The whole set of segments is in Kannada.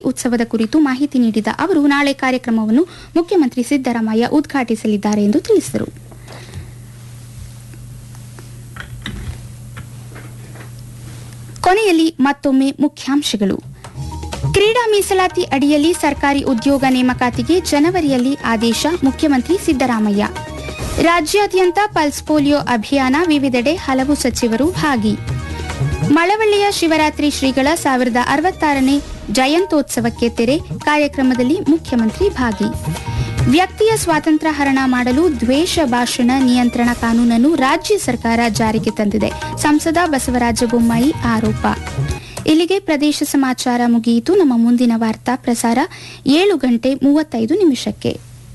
ಉತ್ಸವದ ಕುರಿತು ಮಾಹಿತಿ ನೀಡಿದ ಅವರು ನಾಳೆ ಕಾರ್ಯಕ್ರಮವನ್ನು ಮುಖ್ಯಮಂತ್ರಿ ಸಿದ್ದರಾಮಯ್ಯ ಉದ್ಘಾಟಿಸಲಿದ್ದಾರೆ ಎಂದು ತಿಳಿಸಿದರು ಕೊನೆಯಲ್ಲಿ ಮತ್ತೊಮ್ಮೆ ಮುಖ್ಯಾಂಶಗಳು ಕ್ರೀಡಾ ಮೀಸಲಾತಿ ಅಡಿಯಲ್ಲಿ ಸರ್ಕಾರಿ ಉದ್ಯೋಗ ನೇಮಕಾತಿಗೆ ಜನವರಿಯಲ್ಲಿ ಆದೇಶ ಮುಖ್ಯಮಂತ್ರಿ ಸಿದ್ದರಾಮಯ್ಯ ರಾಜ್ಯಾದ್ಯಂತ ಪಲ್ಸ್ ಪೋಲಿಯೋ ಅಭಿಯಾನ ವಿವಿಧೆಡೆ ಹಲವು ಸಚಿವರು ಭಾಗಿ ಮಳವಳ್ಳಿಯ ಶಿವರಾತ್ರಿ ಶ್ರೀಗಳ ಸಾವಿರದ ಅರವತ್ತಾರನೇ ಜಯಂತ್ಯೋತ್ಸವಕ್ಕೆ ತೆರೆ ಕಾರ್ಯಕ್ರಮದಲ್ಲಿ ಮುಖ್ಯಮಂತ್ರಿ ಭಾಗಿ ವ್ಯಕ್ತಿಯ ಸ್ವಾತಂತ್ರ್ಯ ಹರಣ ಮಾಡಲು ದ್ವೇಷ ಭಾಷಣ ನಿಯಂತ್ರಣ ಕಾನೂನನ್ನು ರಾಜ್ಯ ಸರ್ಕಾರ ಜಾರಿಗೆ ತಂದಿದೆ ಸಂಸದ ಬಸವರಾಜ ಬೊಮ್ಮಾಯಿ ಆರೋಪ ಇಲ್ಲಿಗೆ ಪ್ರದೇಶ ಸಮಾಚಾರ ಮುಗಿಯಿತು ನಮ್ಮ ಮುಂದಿನ ವಾರ್ತಾ ಪ್ರಸಾರ ಏಳು ಗಂಟೆ ಮೂವತ್ತೈದು ನಿಮಿಷಕ್ಕೆ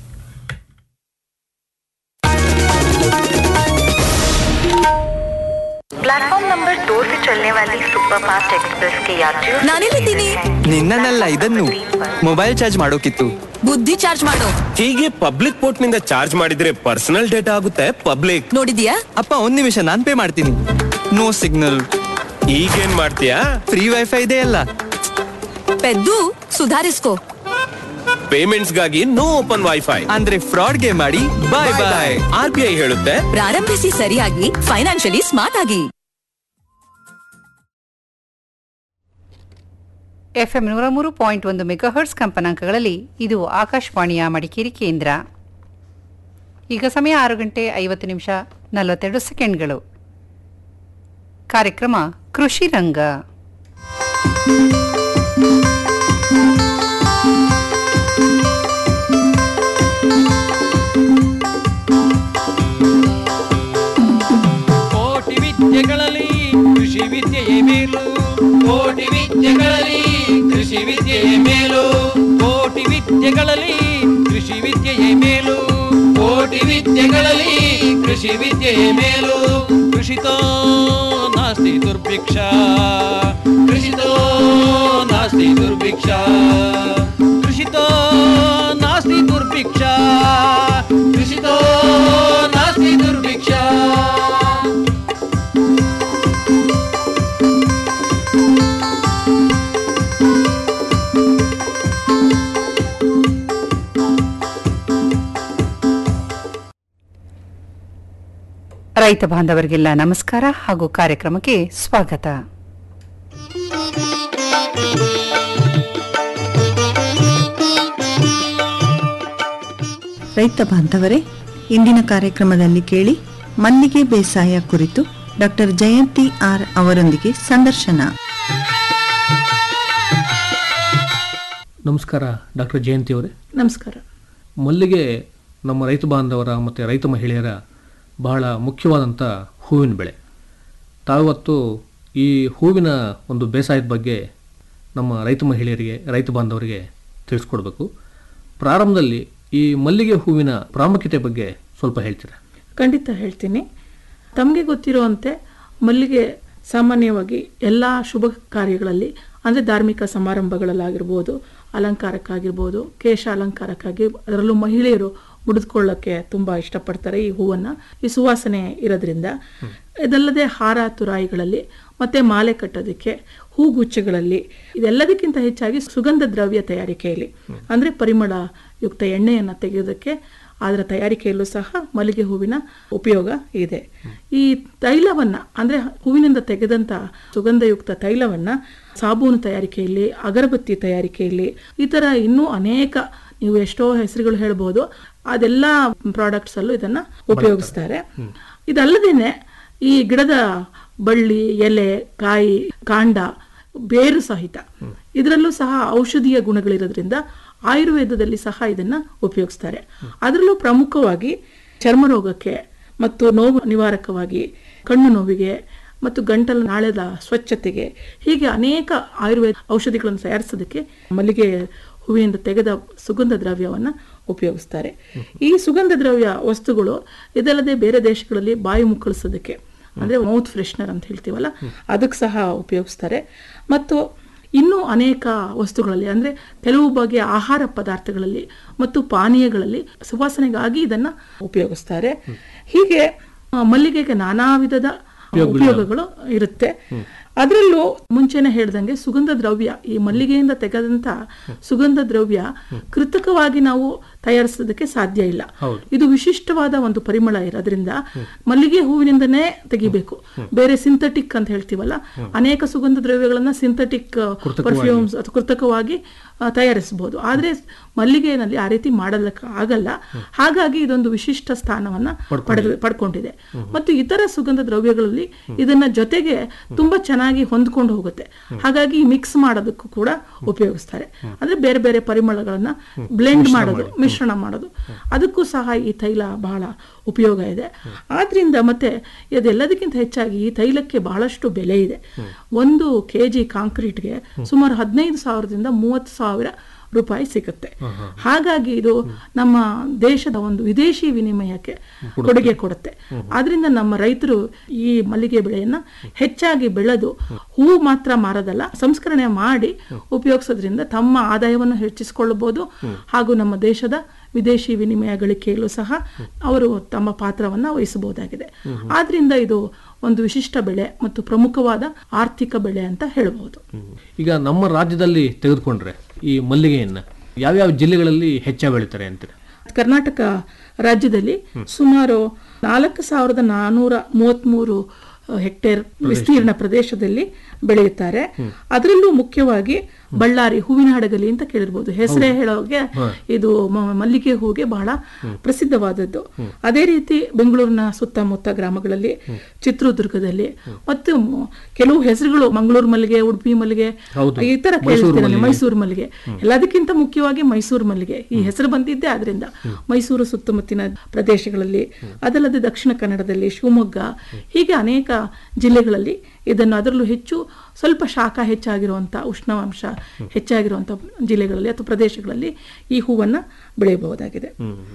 प्लेटफॉर्म नंबर दो से चलने वाली सुपरफास्ट एक्सप्रेस के यात्रियों से ನಾನೆಲ್ಲಿದ್ದೀನಿ ನಿನ್ನನ್ನಲ್ಲ ಇದನ್ನು ಮೊಬೈಲ್ ಚಾರ್ಜ್ ಮಾಡೋಕಿತ್ತು ಬುದ್ಧಿ ಚಾರ್ಜ್ ಮಾಡು ಹೀಗೆ ಪಬ್ಲಿಕ್ ಪೋರ್ಟ್ ನಿಂದ ಚಾರ್ಜ್ ಮಾಡಿದ್ರೆ ಪರ್ಸನಲ್ ಡೇಟಾ ಆಗುತ್ತೆ ಪಬ್ಲಿಕ್ ನೋಡಿದ್ಯಾ ಅಪ್ಪ ಒಂದ್ ನಿಮಿಷ ನಾನ್ ಪೇ ಮಾಡ್ತೀನಿ ನೋ ಸಿಗ್ನಲ್ ಈಗೇನ್ ಮಾಡ್ತೀಯಾ ಫ್ರೀ ವೈಫೈ ಇದೆ ಅಲ್ಲ ಪೆದ್ದು ಸುಧಾರಿಸ್ಕೋ ಪೇಮೆಂಟ್ಸ್ ಗಾಗಿ ನೋ ಓಪನ್ ವೈಫೈ ಅಂದ್ರೆ ಫ್ರಾಡ್ಗೆ ಮಾಡಿ bye bye R B I ಹೇಳುತ್ತೆ ಪ್ರಾರಂಭಿಸಿ ಸರಿಯಾಗಿ ಫೈನಾನ್ಷಿಯಲಿ ಸ್ಮಾರ್ಟ್ ಆಗಿ ಎಫ್ಎಂ ನೂರ ಮೂರು ಪಾಯಿಂಟ್ ಒಂದು ಮೆಗಾಹರ್ಟ್ಸ್ ಕಂಪನಾಂಕಗಳಲ್ಲಿ ಇದು ಆಕಾಶವಾಣಿಯ ಮಡಿಕೇರಿ ಕೇಂದ್ರ ಈಗ ಸಮಯ ಆರು ಗಂಟೆ ಐವತ್ತು ನಿಮಿಷ ನಲವತ್ತೆರಡು ಸೆಕೆಂಡ್ಗಳು ಕಾರ್ಯಕ್ರಮ ಕೃಷಿ ರಂಗ ಕೋಟಿ ವಿದ್ಯೆಗಳಲ್ಲಿ ಕೃಷಿ ವಿದ್ಯೆಯೇ ಮೇಲು ಕೋಟಿ ವಿದ್ಯೆಗಳಲ್ಲಿ ಕೃಷಿ ವಿದ್ಯೆಯೇ ಮೇಲು ಕೋಟಿ ವಿದ್ಯೆಗಳಲ್ಲಿ ಕೃಷಿ ವಿದ್ಯೆಯೇ ಮೇಲು ಕೋಟಿ ವಿದ್ಯೆಗಳಲ್ಲಿ ಕೃಷಿ ವಿದ್ಯೆಯೇ ಮೇಲು ಕೃಷಿತೋ ನಾಸ್ತಿ ದುರ್ಭಿಕ್ಷ ಕೃಷಿತೋ ನಾಸ್ತಿ ದುರ್ಭಿಕ್ಷ ಕೃಷಿತೋ ನಾಸ್ತಿ ದುರ್ಭಿಕ್ಷ ಕೃಷಿತೋ ನಾಸ್ತಿ ದುರ್ಭಿಕ್ಷ ರೈತ ಬಾಂಧವರಿಗೆಲ್ಲ ನಮಸ್ಕಾರ ಹಾಗೂ ಕಾರ್ಯಕ್ರಮಕ್ಕೆ ಸ್ವಾಗತ ರೈತ ಬಾಂಧವರೇ ಇಂದಿನ ಕಾರ್ಯಕ್ರಮದಲ್ಲಿ ಕೇಳಿ ಮಲ್ಲಿಗೆ ಬೇಸಾಯ ಕುರಿತು ಡಾಕ್ಟರ್ ಜಯಂತಿ ಆರ್ ಅವರೊಂದಿಗೆ ಸಂದರ್ಶನ ನಮಸ್ಕಾರ ಡಾಕ್ಟರ್ ಜಯಂತಿ ಅವರೇ ನಮಸ್ಕಾರ ಮಲ್ಲಿಗೆ ನಮ್ಮ ರೈತ ಬಾಂಧವರ ಮತ್ತು ರೈತ ಮಹಿಳೆಯರ ಬಹಳ ಮುಖ್ಯವಾದಂಥ ಹೂವಿನ ಬೆಳೆ ತಾವಿವತ್ತು ಈ ಹೂವಿನ ಒಂದು ಬೇಸಾಯದ ಬಗ್ಗೆ ನಮ್ಮ ರೈತ ಮಹಿಳೆಯರಿಗೆ ರೈತ ಬಾಂಧವರಿಗೆ ತಿಳಿಸ್ಕೊಡ್ಬೇಕು ಪ್ರಾರಂಭದಲ್ಲಿ ಈ ಮಲ್ಲಿಗೆ ಹೂವಿನ ಪ್ರಾಮುಖ್ಯತೆ ಬಗ್ಗೆ ಸ್ವಲ್ಪ ಹೇಳ್ತೀರಾ ಖಂಡಿತ ಹೇಳ್ತೀನಿ ತಮಗೆ ಗೊತ್ತಿರುವಂತೆ ಮಲ್ಲಿಗೆ ಸಾಮಾನ್ಯವಾಗಿ ಎಲ್ಲ ಶುಭ ಕಾರ್ಯಗಳಲ್ಲಿ ಅಂದರೆ ಧಾರ್ಮಿಕ ಸಮಾರಂಭಗಳಲ್ಲಾಗಿರ್ಬೋದು ಅಲಂಕಾರಕ್ಕಾಗಿರ್ಬೋದು ಕೇಶ ಅಲಂಕಾರಕ್ಕಾಗಿ ಅದರಲ್ಲೂ ಮಹಿಳೆಯರು ಮುಡಿದುಕೊಳ್ಳೋಕ್ಕೆ ತುಂಬ ಇಷ್ಟಪಡ್ತಾರೆ ಈ ಹೂವನ್ನು ಈ ಸುವಾಸನೆ ಇರೋದ್ರಿಂದ ಇದಲ್ಲದೆ ಹಾರ ತುರಾಯಿಗಳಲ್ಲಿ ಮತ್ತೆ ಮಾಲೆ ಕಟ್ಟೋದಕ್ಕೆ ಹೂಗುಚ್ಛಗಳಲ್ಲಿ ಇದೆಲ್ಲದಕ್ಕಿಂತ ಹೆಚ್ಚಾಗಿ ಸುಗಂಧ ದ್ರವ್ಯ ತಯಾರಿಕೆಯಲ್ಲಿ ಅಂದರೆ ಪರಿಮಳ ಯುಕ್ತ ಎಣ್ಣೆಯನ್ನು ತೆಗೆಯೋದಕ್ಕೆ ಅದರ ತಯಾರಿಕೆಯಲ್ಲೂ ಸಹ ಮಲ್ಲಿಗೆ ಹೂವಿನ ಉಪಯೋಗ ಇದೆ ಈ ತೈಲವನ್ನ ಅಂದ್ರೆ ಹೂವಿನಿಂದ ತೆಗೆದಂತ ಸುಗಂಧಯುಕ್ತ ತೈಲವನ್ನ ಸಾಬೂನು ತಯಾರಿಕೆಯಲ್ಲಿ ಅಗರಬತ್ತಿ ತಯಾರಿಕೆಯಲ್ಲಿ ಈ ತರ ಇನ್ನೂ ಅನೇಕ ನೀವು ಎಷ್ಟೋ ಹೆಸರುಗಳು ಹೇಳ್ಬೋದು ಅದೆಲ್ಲ ಪ್ರಾಡಕ್ಟ್ಸ್ ಅಲ್ಲೂ ಇದನ್ನ ಉಪಯೋಗಿಸ್ತಾರೆ ಇದಲ್ಲದೇನೆ ಈ ಗಿಡದ ಬಳ್ಳಿ ಎಲೆ ಕಾಯಿ ಕಾಂಡ ಬೇರು ಸಹಿತ ಇದರಲ್ಲೂ ಸಹ ಔಷಧೀಯ ಗುಣಗಳಿರೋದ್ರಿಂದ ಆಯುರ್ವೇದದಲ್ಲಿ ಸಹ ಇದನ್ನ ಉಪಯೋಗಿಸ್ತಾರೆ ಅದರಲ್ಲೂ ಪ್ರಮುಖವಾಗಿ ಚರ್ಮ ರೋಗಕ್ಕೆ ಮತ್ತು ನೋವು ನಿವಾರಕವಾಗಿ ಕಣ್ಣು ನೋವಿಗೆ ಮತ್ತು ಗಂಟಲು ನಾಳೆದ ಸ್ವಚ್ಛತೆಗೆ ಹೀಗೆ ಅನೇಕ ಆಯುರ್ವೇದ ಔಷಧಿಗಳನ್ನು ತಯಾರಿಸೋದಕ್ಕೆ ಮಲ್ಲಿಗೆ ಹೂವಿನಿಂದ ತೆಗೆದ ಸುಗಂಧ ದ್ರವ್ಯವನ್ನ ಉಪಯೋಗಿಸ್ತಾರೆ ಈ ಸುಗಂಧ ದ್ರವ್ಯ ವಸ್ತುಗಳು ಇದಲ್ಲದೆ ಬೇರೆ ದೇಶಗಳಲ್ಲಿ ಬಾಯಿ ಮುಕ್ಕಳಿಸೋದಕ್ಕೆ ಅಂದ್ರೆ ಮೌತ್ ಫ್ರೆಶ್ನರ್ ಅಂತ ಹೇಳ್ತೀವಲ್ಲ ಅದಕ್ಕೆ ಸಹ ಉಪಯೋಗಿಸ್ತಾರೆ ಮತ್ತು ಇನ್ನೂ ಅನೇಕ ವಸ್ತುಗಳಲ್ಲಿ ಅಂದ್ರೆ ಕೆಲವು ಬಗೆಯ ಆಹಾರ ಪದಾರ್ಥಗಳಲ್ಲಿ ಮತ್ತು ಪಾನೀಯಗಳಲ್ಲಿ ಸುವಾಸನೆಗಾಗಿ ಇದನ್ನ ಉಪಯೋಗಿಸ್ತಾರೆ ಹೀಗೆ ಆ, ಮಲ್ಲಿಗೆಗೆ ನಾನಾ ವಿಧದ ಉಪಯೋಗಗಳು ಇರುತ್ತೆ ಅದರಲ್ಲೂ ಮುಂಚೆನೆ ಹೇಳ್ದಂಗೆ ಸುಗಂಧ ದ್ರವ್ಯ ಈ ಮಲ್ಲಿಗೆಯಿಂದ ತೆಗೆದಂತ ಸುಗಂಧ ದ್ರವ್ಯ ಕೃತಕವಾಗಿ ನಾವು ತಯಾರಿಸೋದಕ್ಕೆ ಸಾಧ್ಯ ಇಲ್ಲ ಹೌದು. ಇದು ವಿಶಿಷ್ಟವಾದ ಒಂದು ಪರಿಮಳ ಇರೋದ್ರಿಂದ ಮಲ್ಲಿಗೆ ಹೂವಿನಿಂದನೇ ತೆಗಿಬೇಕು ಬೇರೆ ಸಿಂಥೆಟಿಕ್ ಅಂತ ಹೇಳ್ತೀವಲ್ಲ ಅನೇಕ ಸುಗಂಧ ದ್ರವ್ಯಗಳನ್ನ ಸಿಂಥೆಟಿಕ್ ಪರ್ಫ್ಯೂಮ್ಸ್ ಅಥವಾ ಕೃತಕವಾಗಿ ಆ, ತಯಾರಿಸಬಹುದು ಆದ್ರೆ ಮಲ್ಲಿಗೆನಲ್ಲಿ ಆ ರೀತಿ ಮಾಡೋದಕ್ಕೆ ಆಗಲ್ಲ ಹಾಗಾಗಿ ಇದೊಂದು ವಿಶಿಷ್ಟ ಸ್ಥಾನವನ್ನ ಪಡೆದು ಪಡ್ಕೊಂಡಿದೆ ಮತ್ತು ಇತರ ಸುಗಂಧ ದ್ರವ್ಯಗಳಲ್ಲಿ ಇದನ್ನ ಜೊತೆಗೆ ತುಂಬಾ ಚೆನ್ನಾಗಿ ಹೊಂದ್ಕೊಂಡು ಹೋಗುತ್ತೆ ಹಾಗಾಗಿ ಮಿಕ್ಸ್ ಮಾಡೋದಕ್ಕೂ ಕೂಡ ಉಪಯೋಗಿಸ್ತಾರೆ ಅಂದ್ರೆ ಬೇರೆ ಬೇರೆ ಪರಿಮಳಗಳನ್ನ ಬ್ಲೆಂಡ್ ಮಾಡೋದು ಮಿಶ್ರಣ ಮಾಡೋದು ಅದಕ್ಕೂ ಸಹ ಈ ತೈಲ ಬಹಳ ಉಪಯೋಗ ಇದೆ ಆದ್ರಿಂದ ಮತ್ತೆ ಇದೆಲ್ಲದಕ್ಕಿಂತ ಹೆಚ್ಚಾಗಿ ಈ ತೈಲಕ್ಕೆ ಬಹಳಷ್ಟು ಬೆಲೆ ಇದೆ ಒಂದು ಕೆ ಜಿ ಕಾಂಕ್ರೀಟ್ಗೆ ಸುಮಾರು ಹದಿನೈದು ಸಾವಿರದಿಂದ ಮೂವತ್ತು ಸಾವಿರ ರೂಪಾಯಿ ಸಿಗುತ್ತೆ ಹಾಗಾಗಿ ಇದು ನಮ್ಮ ದೇಶದ ಒಂದು ವಿದೇಶಿ ವಿನಿಮಯಕ್ಕೆ ಕೊಡುಗೆ ಕೊಡುತ್ತೆ ಆದ್ರಿಂದ ನಮ್ಮ ರೈತರು ಈ ಮಲ್ಲಿಗೆ ಬೆಳೆಯನ್ನ ಹೆಚ್ಚಾಗಿ ಬೆಳೆದು ಹೂ ಮಾತ್ರ ಮಾರೋದಲ್ಲ ಸಂಸ್ಕರಣೆ ಮಾಡಿ ಉಪಯೋಗಿಸೋದ್ರಿಂದ ತಮ್ಮ ಆದಾಯವನ್ನು ಹೆಚ್ಚಿಸಿಕೊಳ್ಳಬಹುದು ಹಾಗೂ ನಮ್ಮ ದೇಶದ ವಿದೇಶಿ ವಿನಿಮಯ ಗಳಿಕೆಯಲ್ಲೂ ಸಹ ಅವರು ತಮ್ಮ ಪಾತ್ರವನ್ನ ವಹಿಸಬಹುದಾಗಿದೆ ಆದ್ರಿಂದ ಇದು ಒಂದು ವಿಶಿಷ್ಟ ಬೆಳೆ ಮತ್ತು ಪ್ರಮುಖವಾದ ಆರ್ಥಿಕ ಬೆಳೆ ಅಂತ ಹೇಳಬಹುದು ಈಗ ನಮ್ಮ ರಾಜ್ಯದಲ್ಲಿ ತೆಗೆದುಕೊಂಡ್ರೆ ಈ ಮಲ್ಲಿಗೆಯನ್ನ ಯಾವ್ಯಾವ ಜಿಲ್ಲೆಗಳಲ್ಲಿ ಹೆಚ್ಚಾಗಿ ಬೆಳೀತಾರೆ ಅಂತೀರಾ ಕರ್ನಾಟಕ ರಾಜ್ಯದಲ್ಲಿ ಸುಮಾರು ನಾಲ್ಕು ಸಾವಿರದ ನಾನೂರ ಮೂವತ್ಮೂರು ಹೆಕ್ಟೇರ್ ವಿಸ್ತೀರ್ಣ ಪ್ರದೇಶದಲ್ಲಿ ಬೆಳೆಯುತ್ತಾರೆ ಅದರಲ್ಲೂ ಮುಖ್ಯವಾಗಿ ಬಳ್ಳಾರಿ ಹೂವಿನ ಹಡಗಲಿ ಅಂತ ಕೇಳಿರ್ಬೋದು ಹೆಸರೇ ಹೇಳೋಗೆ ಇದು ಮ- ಮಲ್ಲಿಗೆ ಹೂಗೆ ಬಹಳ ಪ್ರಸಿದ್ಧವಾದದ್ದು ಅದೇ ರೀತಿ ಬೆಂಗಳೂರಿನ ಸುತ್ತಮುತ್ತ ಗ್ರಾಮಗಳಲ್ಲಿ ಚಿತ್ರದುರ್ಗದಲ್ಲಿ ಮತ್ತು ಮ- ಕೆಲವು ಹೆಸರುಗಳು ಮಂಗಳೂರು ಮಲ್ಲಿಗೆ ಉಡುಪಿ ಮಲ್ಲಿಗೆ ಹೌದು. ಈ ತರ ಮೈಸೂರು ಕೇಳಿರ್ತೀರಲ್ಲ ಮಲ್ಲಿಗೆ. ಮೈಸೂರು ಮಲ್ಲಿಗೆ ಎಲ್ಲದಕ್ಕಿಂತ ಮುಖ್ಯವಾಗಿ ಮೈಸೂರು ಮಲ್ಲಿಗೆ ಈ ಹೆಸರು ಬಂದಿದ್ದೆ ಆದ್ರಿಂದ ಮೈಸೂರು ಸುತ್ತಮುತ್ತಿನ ಪ್ರದೇಶಗಳಲ್ಲಿ ಅದಲ್ಲದೆ ದಕ್ಷಿಣ ಕನ್ನಡದಲ್ಲಿ ಶಿವಮೊಗ್ಗ ಹೀಗೆ ಅನೇಕ ಜಿಲ್ಲೆಗಳಲ್ಲಿ ಇದನ್ನು ಅದರಲ್ಲೂ ಹೆಚ್ಚು ಸ್ವಲ್ಪ ಶಾಖ ಹೆಚ್ಚಾಗಿರುವಂತ ಉಷ್ಣಾಂಶ ಹೆಚ್ಚಾಗಿರುವಂತ ಜಿಲ್ಲೆಗಳಲ್ಲಿ ಅಥವಾ ಪ್ರದೇಶಗಳಲ್ಲಿ ಈ ಹೂವನ್ನ ಬೆಳೆಯಬಹುದಾಗಿದೆ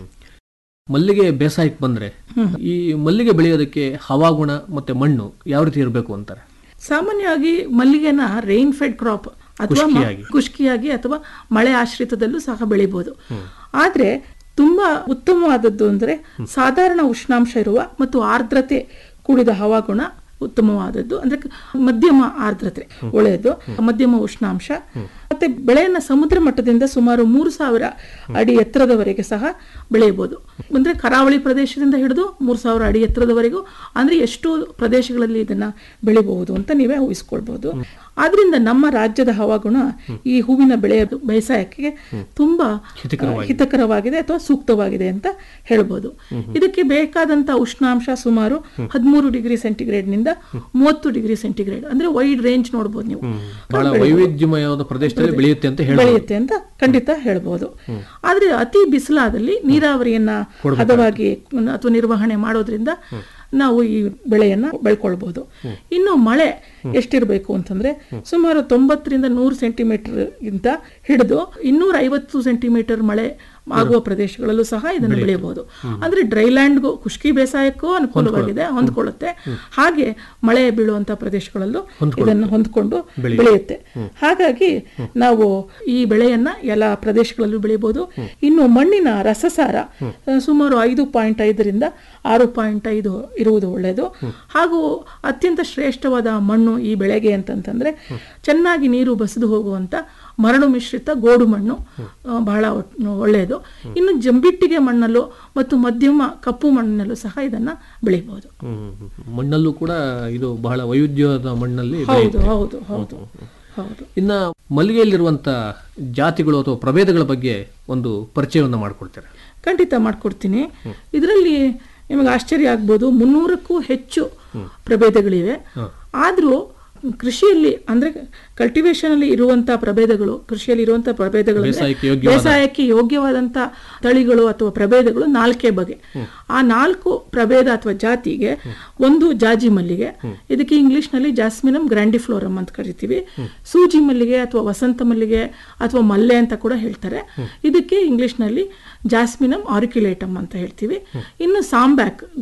ಮಲ್ಲಿಗೆ ಬೇಸಾಯಕ್ಕೆ ಬಂದ್ರೆ ಈ ಮಲ್ಲಿಗೆ ಬೆಳೆಯೋದಕ್ಕೆ ಹವಾಗುಣ ಮತ್ತೆ ಮಣ್ಣು ಯಾವ ರೀತಿ ಇರಬೇಕು ಅಂತಾರೆ ಸಾಮಾನ್ಯವಾಗಿ ಮಲ್ಲಿಗೆನ ರೈನ್ ಫೆಡ್ ಕ್ರಾಪ್ ಅಥವಾ ಮ- ಖುಷ್ಕಿಯಾಗಿ. ಖುಷ್ಕಿಯಾಗಿ ಅಥವಾ ಮಳೆ ಆಶ್ರಿತದಲ್ಲೂ ಸಹ ಬೆಳಿಬಹುದು ಆದ್ರೆ ತುಂಬಾ ಉತ್ತಮವಾದದ್ದು ಅಂದ್ರೆ ಸಾಧಾರಣ ಉಷ್ಣಾಂಶ ಇರುವ ಮತ್ತು ಆರ್ದ್ರತೆ ಕೂಡಿದ ಹವಾಗುಣ ಉತ್ತಮವಾದದ್ದು ಅಂದ್ರೆ ಕ- ಮಧ್ಯಮ ಆರ್ದ್ರತೆ ಒಳ್ಳೆಯದು ಮಧ್ಯಮ ಉಷ್ಣಾಂಶ ಮತ್ತೆ ಬೆಳೆಯನ್ನ ಸಮುದ್ರ ಮಟ್ಟದಿಂದ ಸುಮಾರು ಮೂರು ಸಾವಿರ ಅಡಿ ಎತ್ತರದವರೆಗೆ ಸಹ ಬೆಳೆಯಬಹುದು ಅಂದ್ರೆ ಕರಾವಳಿ ಪ್ರದೇಶದಿಂದ ಹಿಡಿದು ಮೂರು ಸಾವಿರ ಅಡಿ ಎತ್ತರದವರೆಗೂ ಅಂದ್ರೆ ಎಷ್ಟು ಪ್ರದೇಶಗಳಲ್ಲಿ ಇದನ್ನ ಬೆಳಿಬಹುದು ಅಂತ ನೀವೇ ಊಹಿಸ್ಕೊಳ್ಬಹುದು ಆದ್ರಿಂದ ನಮ್ಮ ರಾಜ್ಯದ ಹವಾಗುಣ ಈ ಹೂವಿನ ಬೆಳೆಯ ಬೇಸಾಯಕ್ಕೆ ತುಂಬಾ ಹಿತಕರವಾಗಿದೆ. ಹಿತಕರವಾಗಿದೆ ಅಥವಾ ಸೂಕ್ತವಾಗಿದೆ ಅಂತ ಹೇಳ್ಬೋದು ಇದಕ್ಕೆ ಬೇಕಾದಂತ ಉಷ್ಣಾಂಶ ಸುಮಾರು ಹದಿಮೂರು ಡಿಗ್ರಿ ಸೆಂಟಿಗ್ರೇಡ್ ನಿಂದ ಮೂವತ್ತು ಡಿಗ್ರಿ ಸೆಂಟಿಗ್ರೇಡ್ ಅಂದ್ರೆ ವೈಡ್ ರೇಂಜ್ ನೋಡ್ಬೋದು ನೀವು ಬಹಳ ವೈವಿಧ್ಯಮಯವಾದ ಪ್ರದೇಶದಲ್ಲಿ ಬೆಳೆಯುತ್ತೆ ಅಂತ ಹೇಳಿ ಬೆಳೆಯುತ್ತೆ ಅಂತ ಖಂಡಿತ ಹೇಳ್ಬೋದು ಆದ್ರೆ ಅತಿ ಬಿಸಿಲಾದಲ್ಲಿ ನೀರಾವರಿಯನ್ನ ಹದವಾಗಿ ಅಥವಾ ನಿರ್ವಹಣೆ ಮಾಡೋದ್ರಿಂದ ನಾವು ಈ ಬೆಳೆಯನ್ನ ಬೆಳ್ಕೊಳ್ಬಹುದು ಇನ್ನು ಮಳೆ ಎಷ್ಟಿರಬೇಕು ಅಂತಂದ್ರೆ ಸುಮಾರು ತೊಂಬತ್ತರಿಂದ ನೂರು ಸೆಂಟಿಮೀಟರ್ ಗಿಂತ ಹಿಡಿದು ಇನ್ನೂರ ಐವತ್ತು ಸೆಂಟಿಮೀಟರ್ ಮಳೆ ಆಗುವ ಪ್ರದೇಶಗಳಲ್ಲೂ ಸಹ ಇದನ್ನು ಬೆಳೆಯಬಹುದು ಅಂದ್ರೆ ಡ್ರೈಲ್ಯಾಂಡ್ಗೂ ಖುಷ್ಕಿ ಬೇಸಾಯಕ್ಕೂ ಅನುಕೂಲವಾಗಿದೆ ಹೊಂದ್ಕೊಳ್ಳುತ್ತೆ ಹಾಗೆ ಮಳೆ ಬೀಳುವಂತ ಪ್ರದೇಶಗಳಲ್ಲೂ ಇದನ್ನು ಹೊಂದ್ಕೊಂಡು ಬೆಳೆಯುತ್ತೆ ಹಾಗಾಗಿ ನಾವು ಈ ಬೆಳೆಯನ್ನ ಎಲ್ಲ ಪ್ರದೇಶಗಳಲ್ಲೂ ಬೆಳೆಯಬಹುದು ಇನ್ನು ಮಣ್ಣಿನ ರಸಸಾರ ಆ, ಸುಮಾರು ಐದು ಪಾಯಿಂಟ್ ಐದರಿಂದ ಆರು ಪಾಯಿಂಟ್ ಐದು ಇರುವುದು ಒಳ್ಳೆಯದು ಹಾಗೂ ಅತ್ಯಂತ ಶ್ರೇಷ್ಠವಾದ ಮಣ್ಣು ಈ ಬೆಳೆಗೆ ಅಂತಂತಂದ್ರೆ ಚೆನ್ನಾಗಿ ನೀರು ಬಸಿದು ಹೋಗುವಂತ ಮರಳು ಮಿಶ್ರಿತ ಗೋಡು ಮಣ್ಣು ಆ, ಬಹಳ ಒಟ್- ಒಳ್ಳೆಯದು ಇನ್ನು ಜಂಬಿಟ್ಟಿಗೆ ಮಣ್ಣಲ್ಲೂ ಮತ್ತು ಮಧ್ಯಮ ಕಪ್ಪು ಮಣ್ಣಿನಲ್ಲೂ ಸಹ ಇದನ್ನ ಬೆಳೆಯಬಹುದು ಮಣ್ಣಲ್ಲೂ ಕೂಡ ಇದು ಬಹಳ ವೈವಿಧ್ಯವಾದ ಮಣ್ಣಲ್ಲಿ ಹೌದು ಬೆಳೆಯುತ್ತೆ. ಹೌದು ಹೌದು ಹೌದು ಇನ್ನ ಮಲ್ಲಿಗೆಯಲ್ಲಿರುವಂತ ಜಾತಿಗಳು ಅಥವಾ ಪ್ರಭೇದಗಳ ಬಗ್ಗೆ ಒಂದು ಪರಿಚಯವನ್ನ ಮಾಡ್ಕೊಡ್ತಾರೆ ಖಂಡಿತ ಮಾಡ್ಕೊಡ್ತೀನಿ ಇದರಲ್ಲಿ ನಿಮಗೆ ಆಶ್ಚರ್ಯ ಆಗ್ಬೋದು ಮುನ್ನೂರಕ್ಕೂ ಹೆಚ್ಚು ಪ್ರಭೇದಗಳಿವೆ ಆದ್ರೂ ಕೃಷಿಯಲ್ಲಿ ಅಂದ್ರೆ ಕಲ್ಟಿವೇಶನ್ ಅಲ್ಲಿ ಇರುವಂತಹ ಪ್ರಭೇದಗಳು ಕೃಷಿಯಲ್ಲಿ ಇರುವಂತಹ ಪ್ರಭೇದಗಳು ಅಂದ್ರೆ ಬೇಸಾಯಕ್ಕೆ ಯೋಗ್ಯವಾದ- ಬೇಸಾಯಕ್ಕೆ ಯೋಗ್ಯವಾದಂತ ತಳಿಗಳು ಅಥವಾ ಪ್ರಭೇದಗಳು ನಾಲ್ಕೇ ಬಗೆ ಆ ನಾಲ್ಕು ಪ್ರಭೇದ ಅಥವಾ ಜಾತಿಗೆ ಒಂದು ಜಾಜಿ ಮಲ್ಲಿಗೆ ಇದಕ್ಕೆ ಇಂಗ್ಲಿಷ್ ನಲ್ಲಿ ಜಾಸ್ಮಿನಮ್ ಗ್ರ್ಯಾಂಡಿಫ್ಲೋರಮ್ ಅಂತ ಕರಿತೀವಿ ಸೂಜಿ ಮಲ್ಲಿಗೆ ಅಥವಾ ವಸಂತ ಮಲ್ಲಿಗೆ ಅಥವಾ ಮಲ್ಲೆ ಅಂತ ಕೂಡ ಹೇಳ್ತಾರೆ ಇದಕ್ಕೆ ಇಂಗ್ಲಿಷ್ ನಲ್ಲಿ ಜಾಸ್ಮಿನಮ್ ಆರಿಕ್ಯುಲೇಟಮ್ ಅಂತ ಹೇಳ್ತೀವಿ ಇನ್ನು ಸಾಂಬ್ಯಾಕ್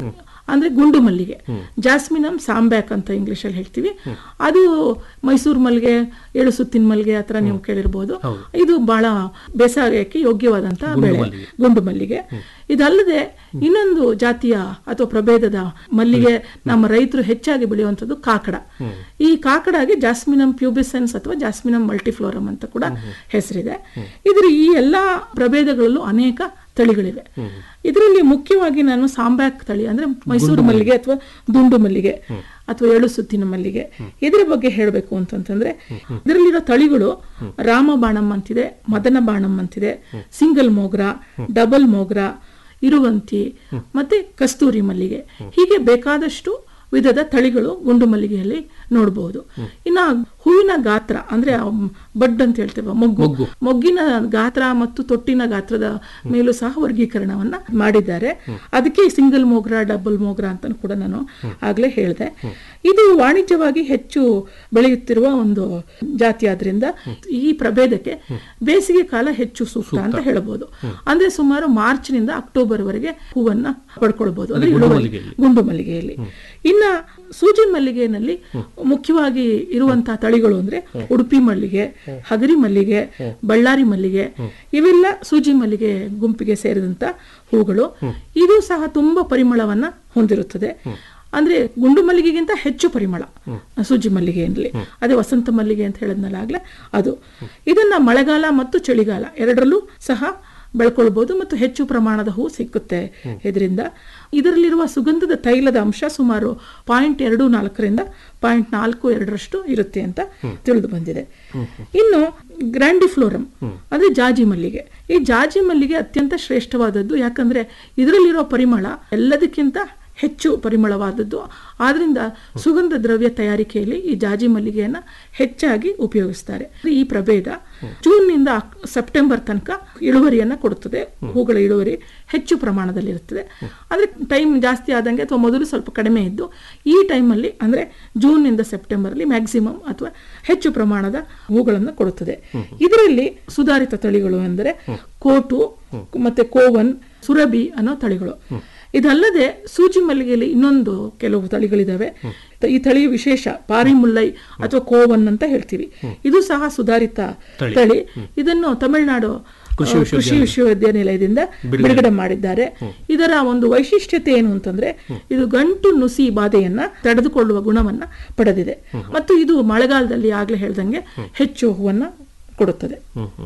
ಅಂದ್ರೆ ಗುಂಡು ಮಲ್ಲಿಗೆ ಜಾಸ್ಮಿನಮ್ ಸಾಂಬ್ಯಾಕ್ ಅಂತ ಇಂಗ್ಲಿಷ್ ಅಲ್ಲಿ ಹೇಳ್ತೀವಿ ಅದು ಮೈಸೂರು ಮಲ್ಲಿಗೆ ಏಳು ಸುತ್ತಿನ ಮಲ್ಲಿಗೆ ಹತ್ರ ನೀವು ಕೇಳಿರ್ಬೋದು ಇದು ಬಹಳ ಬೇಸಾಯಕ್ಕೆ ಯೋಗ್ಯವಾದಂತ ಬೆಳೆ ಗುಂಡು ಮಲ್ಲಿಗೆ ಇದಲ್ಲದೆ ಇನ್ನೊಂದು ಜಾತಿಯ ಅಥವಾ ಪ್ರಭೇದದ ಮಲ್ಲಿಗೆ ನಮ್ಮ ರೈತರು ಹೆಚ್ಚಾಗಿ ಬೆಳೆಯುವಂಥದ್ದು ಕಾಕಡ ಈ ಕಾಕಡಗೆ ಜಾಸ್ಮಿನಮ್ ಪ್ಯೂಬಿಸೆನ್ಸ್ ಅಥವಾ ಜಾಸ್ಮಿನಮ್ ಮಲ್ಟಿಫ್ಲೋರಮ್ ಅಂತ ಕೂಡ ಹೆಸರಿದೆ ಇದ್ರ ಈ ಎಲ್ಲಾ ಪ್ರಭೇದಗಳಲ್ಲೂ ಅನೇಕ ತಳಿಗಳಿವೆ ಇದರಲ್ಲಿ ಮುಖ್ಯವಾಗಿ ನಾನು ಸಾಂಬ್ಯಾಕ್ ತಳಿ ಅಂದ್ರೆ ಮೈಸೂರು ಮಲ್ಲಿಗೆ ಅಥವಾ ದುಂಡು ಮಲ್ಲಿಗೆ ಅಥವಾ ಏಳು ಸುತ್ತಿನ ಮಲ್ಲಿಗೆ ಇದರ ಬಗ್ಗೆ ಹೇಳಬೇಕು ಅಂತಂತಂದ್ರೆ ಇದರಲ್ಲಿರೋ ತಳಿಗಳು ರಾಮಬಾಣಂ ಅಂತಿದೆ ಮದನ ಬಾಣಂ ಅಂತಿದೆ ಸಿಂಗಲ್ ಮೋಗ್ರ ಡಬಲ್ ಮೋಗ್ರ ಇರುವಂತಿ ಮತ್ತೆ ಕಸ್ತೂರಿ ಮಲ್ಲಿಗೆ ಹೀಗೆ ಬೇಕಾದಷ್ಟು ವಿಧದ ತಳಿಗಳು ಗುಂಡು ಮಲ್ಲಿಗೆಯಲ್ಲಿ ನೋಡಬಹುದು ಇನ್ನ ಹೂವಿನ ಗಾತ್ರ ಅಂದ್ರೆ ಆ ಬಡ್ ಅಂತ ಹೇಳ್ತೇವೆ ಮೊಗ್ಗು ಮೊಗ್ಗಿನ ಗಾತ್ರ ಮತ್ತು ತೊಟ್ಟಿನ ಗಾತ್ರದ ಮೇಲೂ ಸಹ ವರ್ಗೀಕರಣವನ್ನ ಮಾಡಿದ್ದಾರೆ ಅದಕ್ಕೆ ಸಿಂಗಲ್ ಮೋಗ್ರ ಡಬಲ್ ಮೋಗ್ರ ಅಂತ ಕೂಡ ನಾನು ಆಗ್ಲೇ ಹೇಳಿದೆ ಇದು ವಾಣಿಜ್ಯವಾಗಿ ಹೆಚ್ಚು ಬೆಳೆಯುತ್ತಿರುವ ಒಂದು ಜಾತಿ ಆದ್ರಿಂದ ಈ ಪ್ರಭೇದಕ್ಕೆ ಬೇಸಿಗೆ ಕಾಲ ಹೆಚ್ಚು ಸೂಕ್ತ ಅಂತ ಹೇಳಬಹುದು ಅಂದ್ರೆ ಸುಮಾರು ಮಾರ್ಚ್ ನಿಂದ ಅಕ್ಟೋಬರ್ ವರೆಗೆ ಹೂವನ್ನ ಪಡ್ಕೊಳ್ಬಹುದು ಅಂದ್ರೆ ಇಳುವರಿ ಗುಂಡು ಮಲ್ಲಿಗೆಯಲ್ಲಿ ಇನ್ನ ಸೂಜಿ ಮಲ್ಲಿಗೆನಲ್ಲಿ ಮುಖ್ಯವಾಗಿ ಇರುವಂತಹ ತಳಿಗಳು ಅಂದ್ರೆ ಉಡುಪಿ ಮಲ್ಲಿಗೆ ಹಗರಿ ಮಲ್ಲಿಗೆ ಬಳ್ಳಾರಿ ಮಲ್ಲಿಗೆ ಇವೆಲ್ಲ ಸೂಜಿ ಮಲ್ಲಿಗೆ ಗುಂಪಿಗೆ ಸೇರಿದಂತ ಹೂಗಳು ಇದು ಸಹ ತುಂಬಾ ಪರಿಮಳವನ್ನ ಹೊಂದಿರುತ್ತದೆ ಅಂದ್ರೆ ಗುಂಡು ಮಲ್ಲಿಗೆಗಿಂತ ಹೆಚ್ಚು ಪರಿಮಳ ಸೂಜಿ ಮಲ್ಲಿಗೆಯಲ್ಲಿ ಅದೇ ವಸಂತ ಮಲ್ಲಿಗೆ ಅಂತ ಹೇಳಿದ್ನಲ್ಲ ಆಗ್ಲೇ ಅದು ಇದನ್ನ ಮಳೆಗಾಲ ಮತ್ತು ಚಳಿಗಾಲ ಎರಡರಲ್ಲೂ ಸಹ ಬೆಳ್ಕೊಳ್ಬಹುದು ಮತ್ತು ಹೆಚ್ಚು ಪ್ರಮಾಣದ ಹೂ ಸಿಕ್ಕುತ್ತೆ ಇದರಿಂದ ಇದರಲ್ಲಿರುವ ಸುಗಂಧದ ತೈಲದ ಅಂಶ ಸುಮಾರು ಪಾಯಿಂಟ್ ಎರಡು ನಾಲ್ಕರಿಂದ ಪಾಯಿಂಟ್ ನಾಲ್ಕು ಎರಡರಷ್ಟು ಇರುತ್ತೆ ಅಂತ ತಿಳಿದು ಬಂದಿದೆ ಇನ್ನು ಗ್ರ್ಯಾಂಡಿಫ್ಲೋರಮ್ ಅಂದ್ರೆ ಜಾಜಿ ಮಲ್ಲಿಗೆ ಈ ಜಾಜಿ ಮಲ್ಲಿಗೆ ಅತ್ಯಂತ ಶ್ರೇಷ್ಠವಾದದ್ದು ಯಾಕಂದ್ರೆ ಇದರಲ್ಲಿರೋ ಪರಿಮಳ ಎಲ್ಲದಕ್ಕಿಂತ ಹೆಚ್ಚು ಪರಿಮಳವಾದದ್ದು ಆದ್ರಿಂದ ಸುಗಂಧ ದ್ರವ್ಯ ತಯಾರಿಕೆಯಲ್ಲಿ ಈ ಜಾಜಿ ಮಲ್ಲಿಗೆಯನ್ನ ಹೆಚ್ಚಾಗಿ ಉಪಯೋಗಿಸ್ತಾರೆ ಈ ಪ್ರಭೇದ ಜೂನ್ ನಿಂದ ಸೆಪ್ಟೆಂಬರ್ ತನಕ ಇಳುವರಿಯನ್ನ ಕೊಡುತ್ತದೆ ಹೂಗಳ ಇಳುವರಿ ಹೆಚ್ಚು ಪ್ರಮಾಣದಲ್ಲಿ ಇರುತ್ತದೆ ಆದ್ರೆ ಟೈಮ್ ಜಾಸ್ತಿ ಆದಂಗೆ ಅಥವಾ ಮೊದಲು ಸ್ವಲ್ಪ ಕಡಿಮೆ ಇದ್ದು ಈ ಟೈಮಲ್ಲಿ ಅಂದ್ರೆ ಜೂನ್ ನಿಂದ ಸೆಪ್ಟೆಂಬರ್ ಅಲ್ಲಿ ಮ್ಯಾಕ್ಸಿಮಮ್ ಅಥವಾ ಹೆಚ್ಚು ಪ್ರಮಾಣದ ಹೂಗಳನ್ನು ಕೊಡುತ್ತದೆ ಇದರಲ್ಲಿ ಸುಧಾರಿತ ತಳಿಗಳು ಅಂದರೆ ಕೋಟು ಮತ್ತೆ ಕೋವನ್ ಸುರಬಿ ಅನ್ನೋ ತಳಿಗಳು ಇದಲ್ಲದೆ ಸೂಜಿ ಮಲ್ಲಿಗೆಯಲ್ಲಿ ಇನ್ನೊಂದು ಕೆಲವು ತಳಿಗಳಿದಾವೆ ಈ ತಳಿಯ ವಿಶೇಷ ಪಾರಿಮುಲ್ಲೈ ಅಥವಾ ಕೋವನ್ ಅಂತ ಹೇಳ್ತೀವಿ ಇದು ಸಹ ಸುಧಾರಿತ ತಳಿ ಇದನ್ನು ತಮಿಳುನಾಡು ಕೃಷಿ ವಿಶ್ವವಿದ್ಯಾನಿಲಯದಿಂದ ಬಿಡುಗಡೆ ಮಾಡಿದ್ದಾರೆ ಇದರ ಒಂದು ವೈಶಿಷ್ಟ್ಯತೆ ಏನು ಅಂತಂದ್ರೆ ಇದು ಗಂಟು ನುಸಿ ಬಾಧೆಯನ್ನ ತಡೆದುಕೊಳ್ಳುವ ಗುಣವನ್ನ ಪಡೆದಿದೆ ಮತ್ತು ಇದು ಮಳೆಗಾಲದಲ್ಲಿ ಆಗ್ಲೇ ಹೇಳ್ದಂಗೆ ಹೆಚ್ಚು ಹೂವನ್ನ ಕೊಡುತ್ತದೆ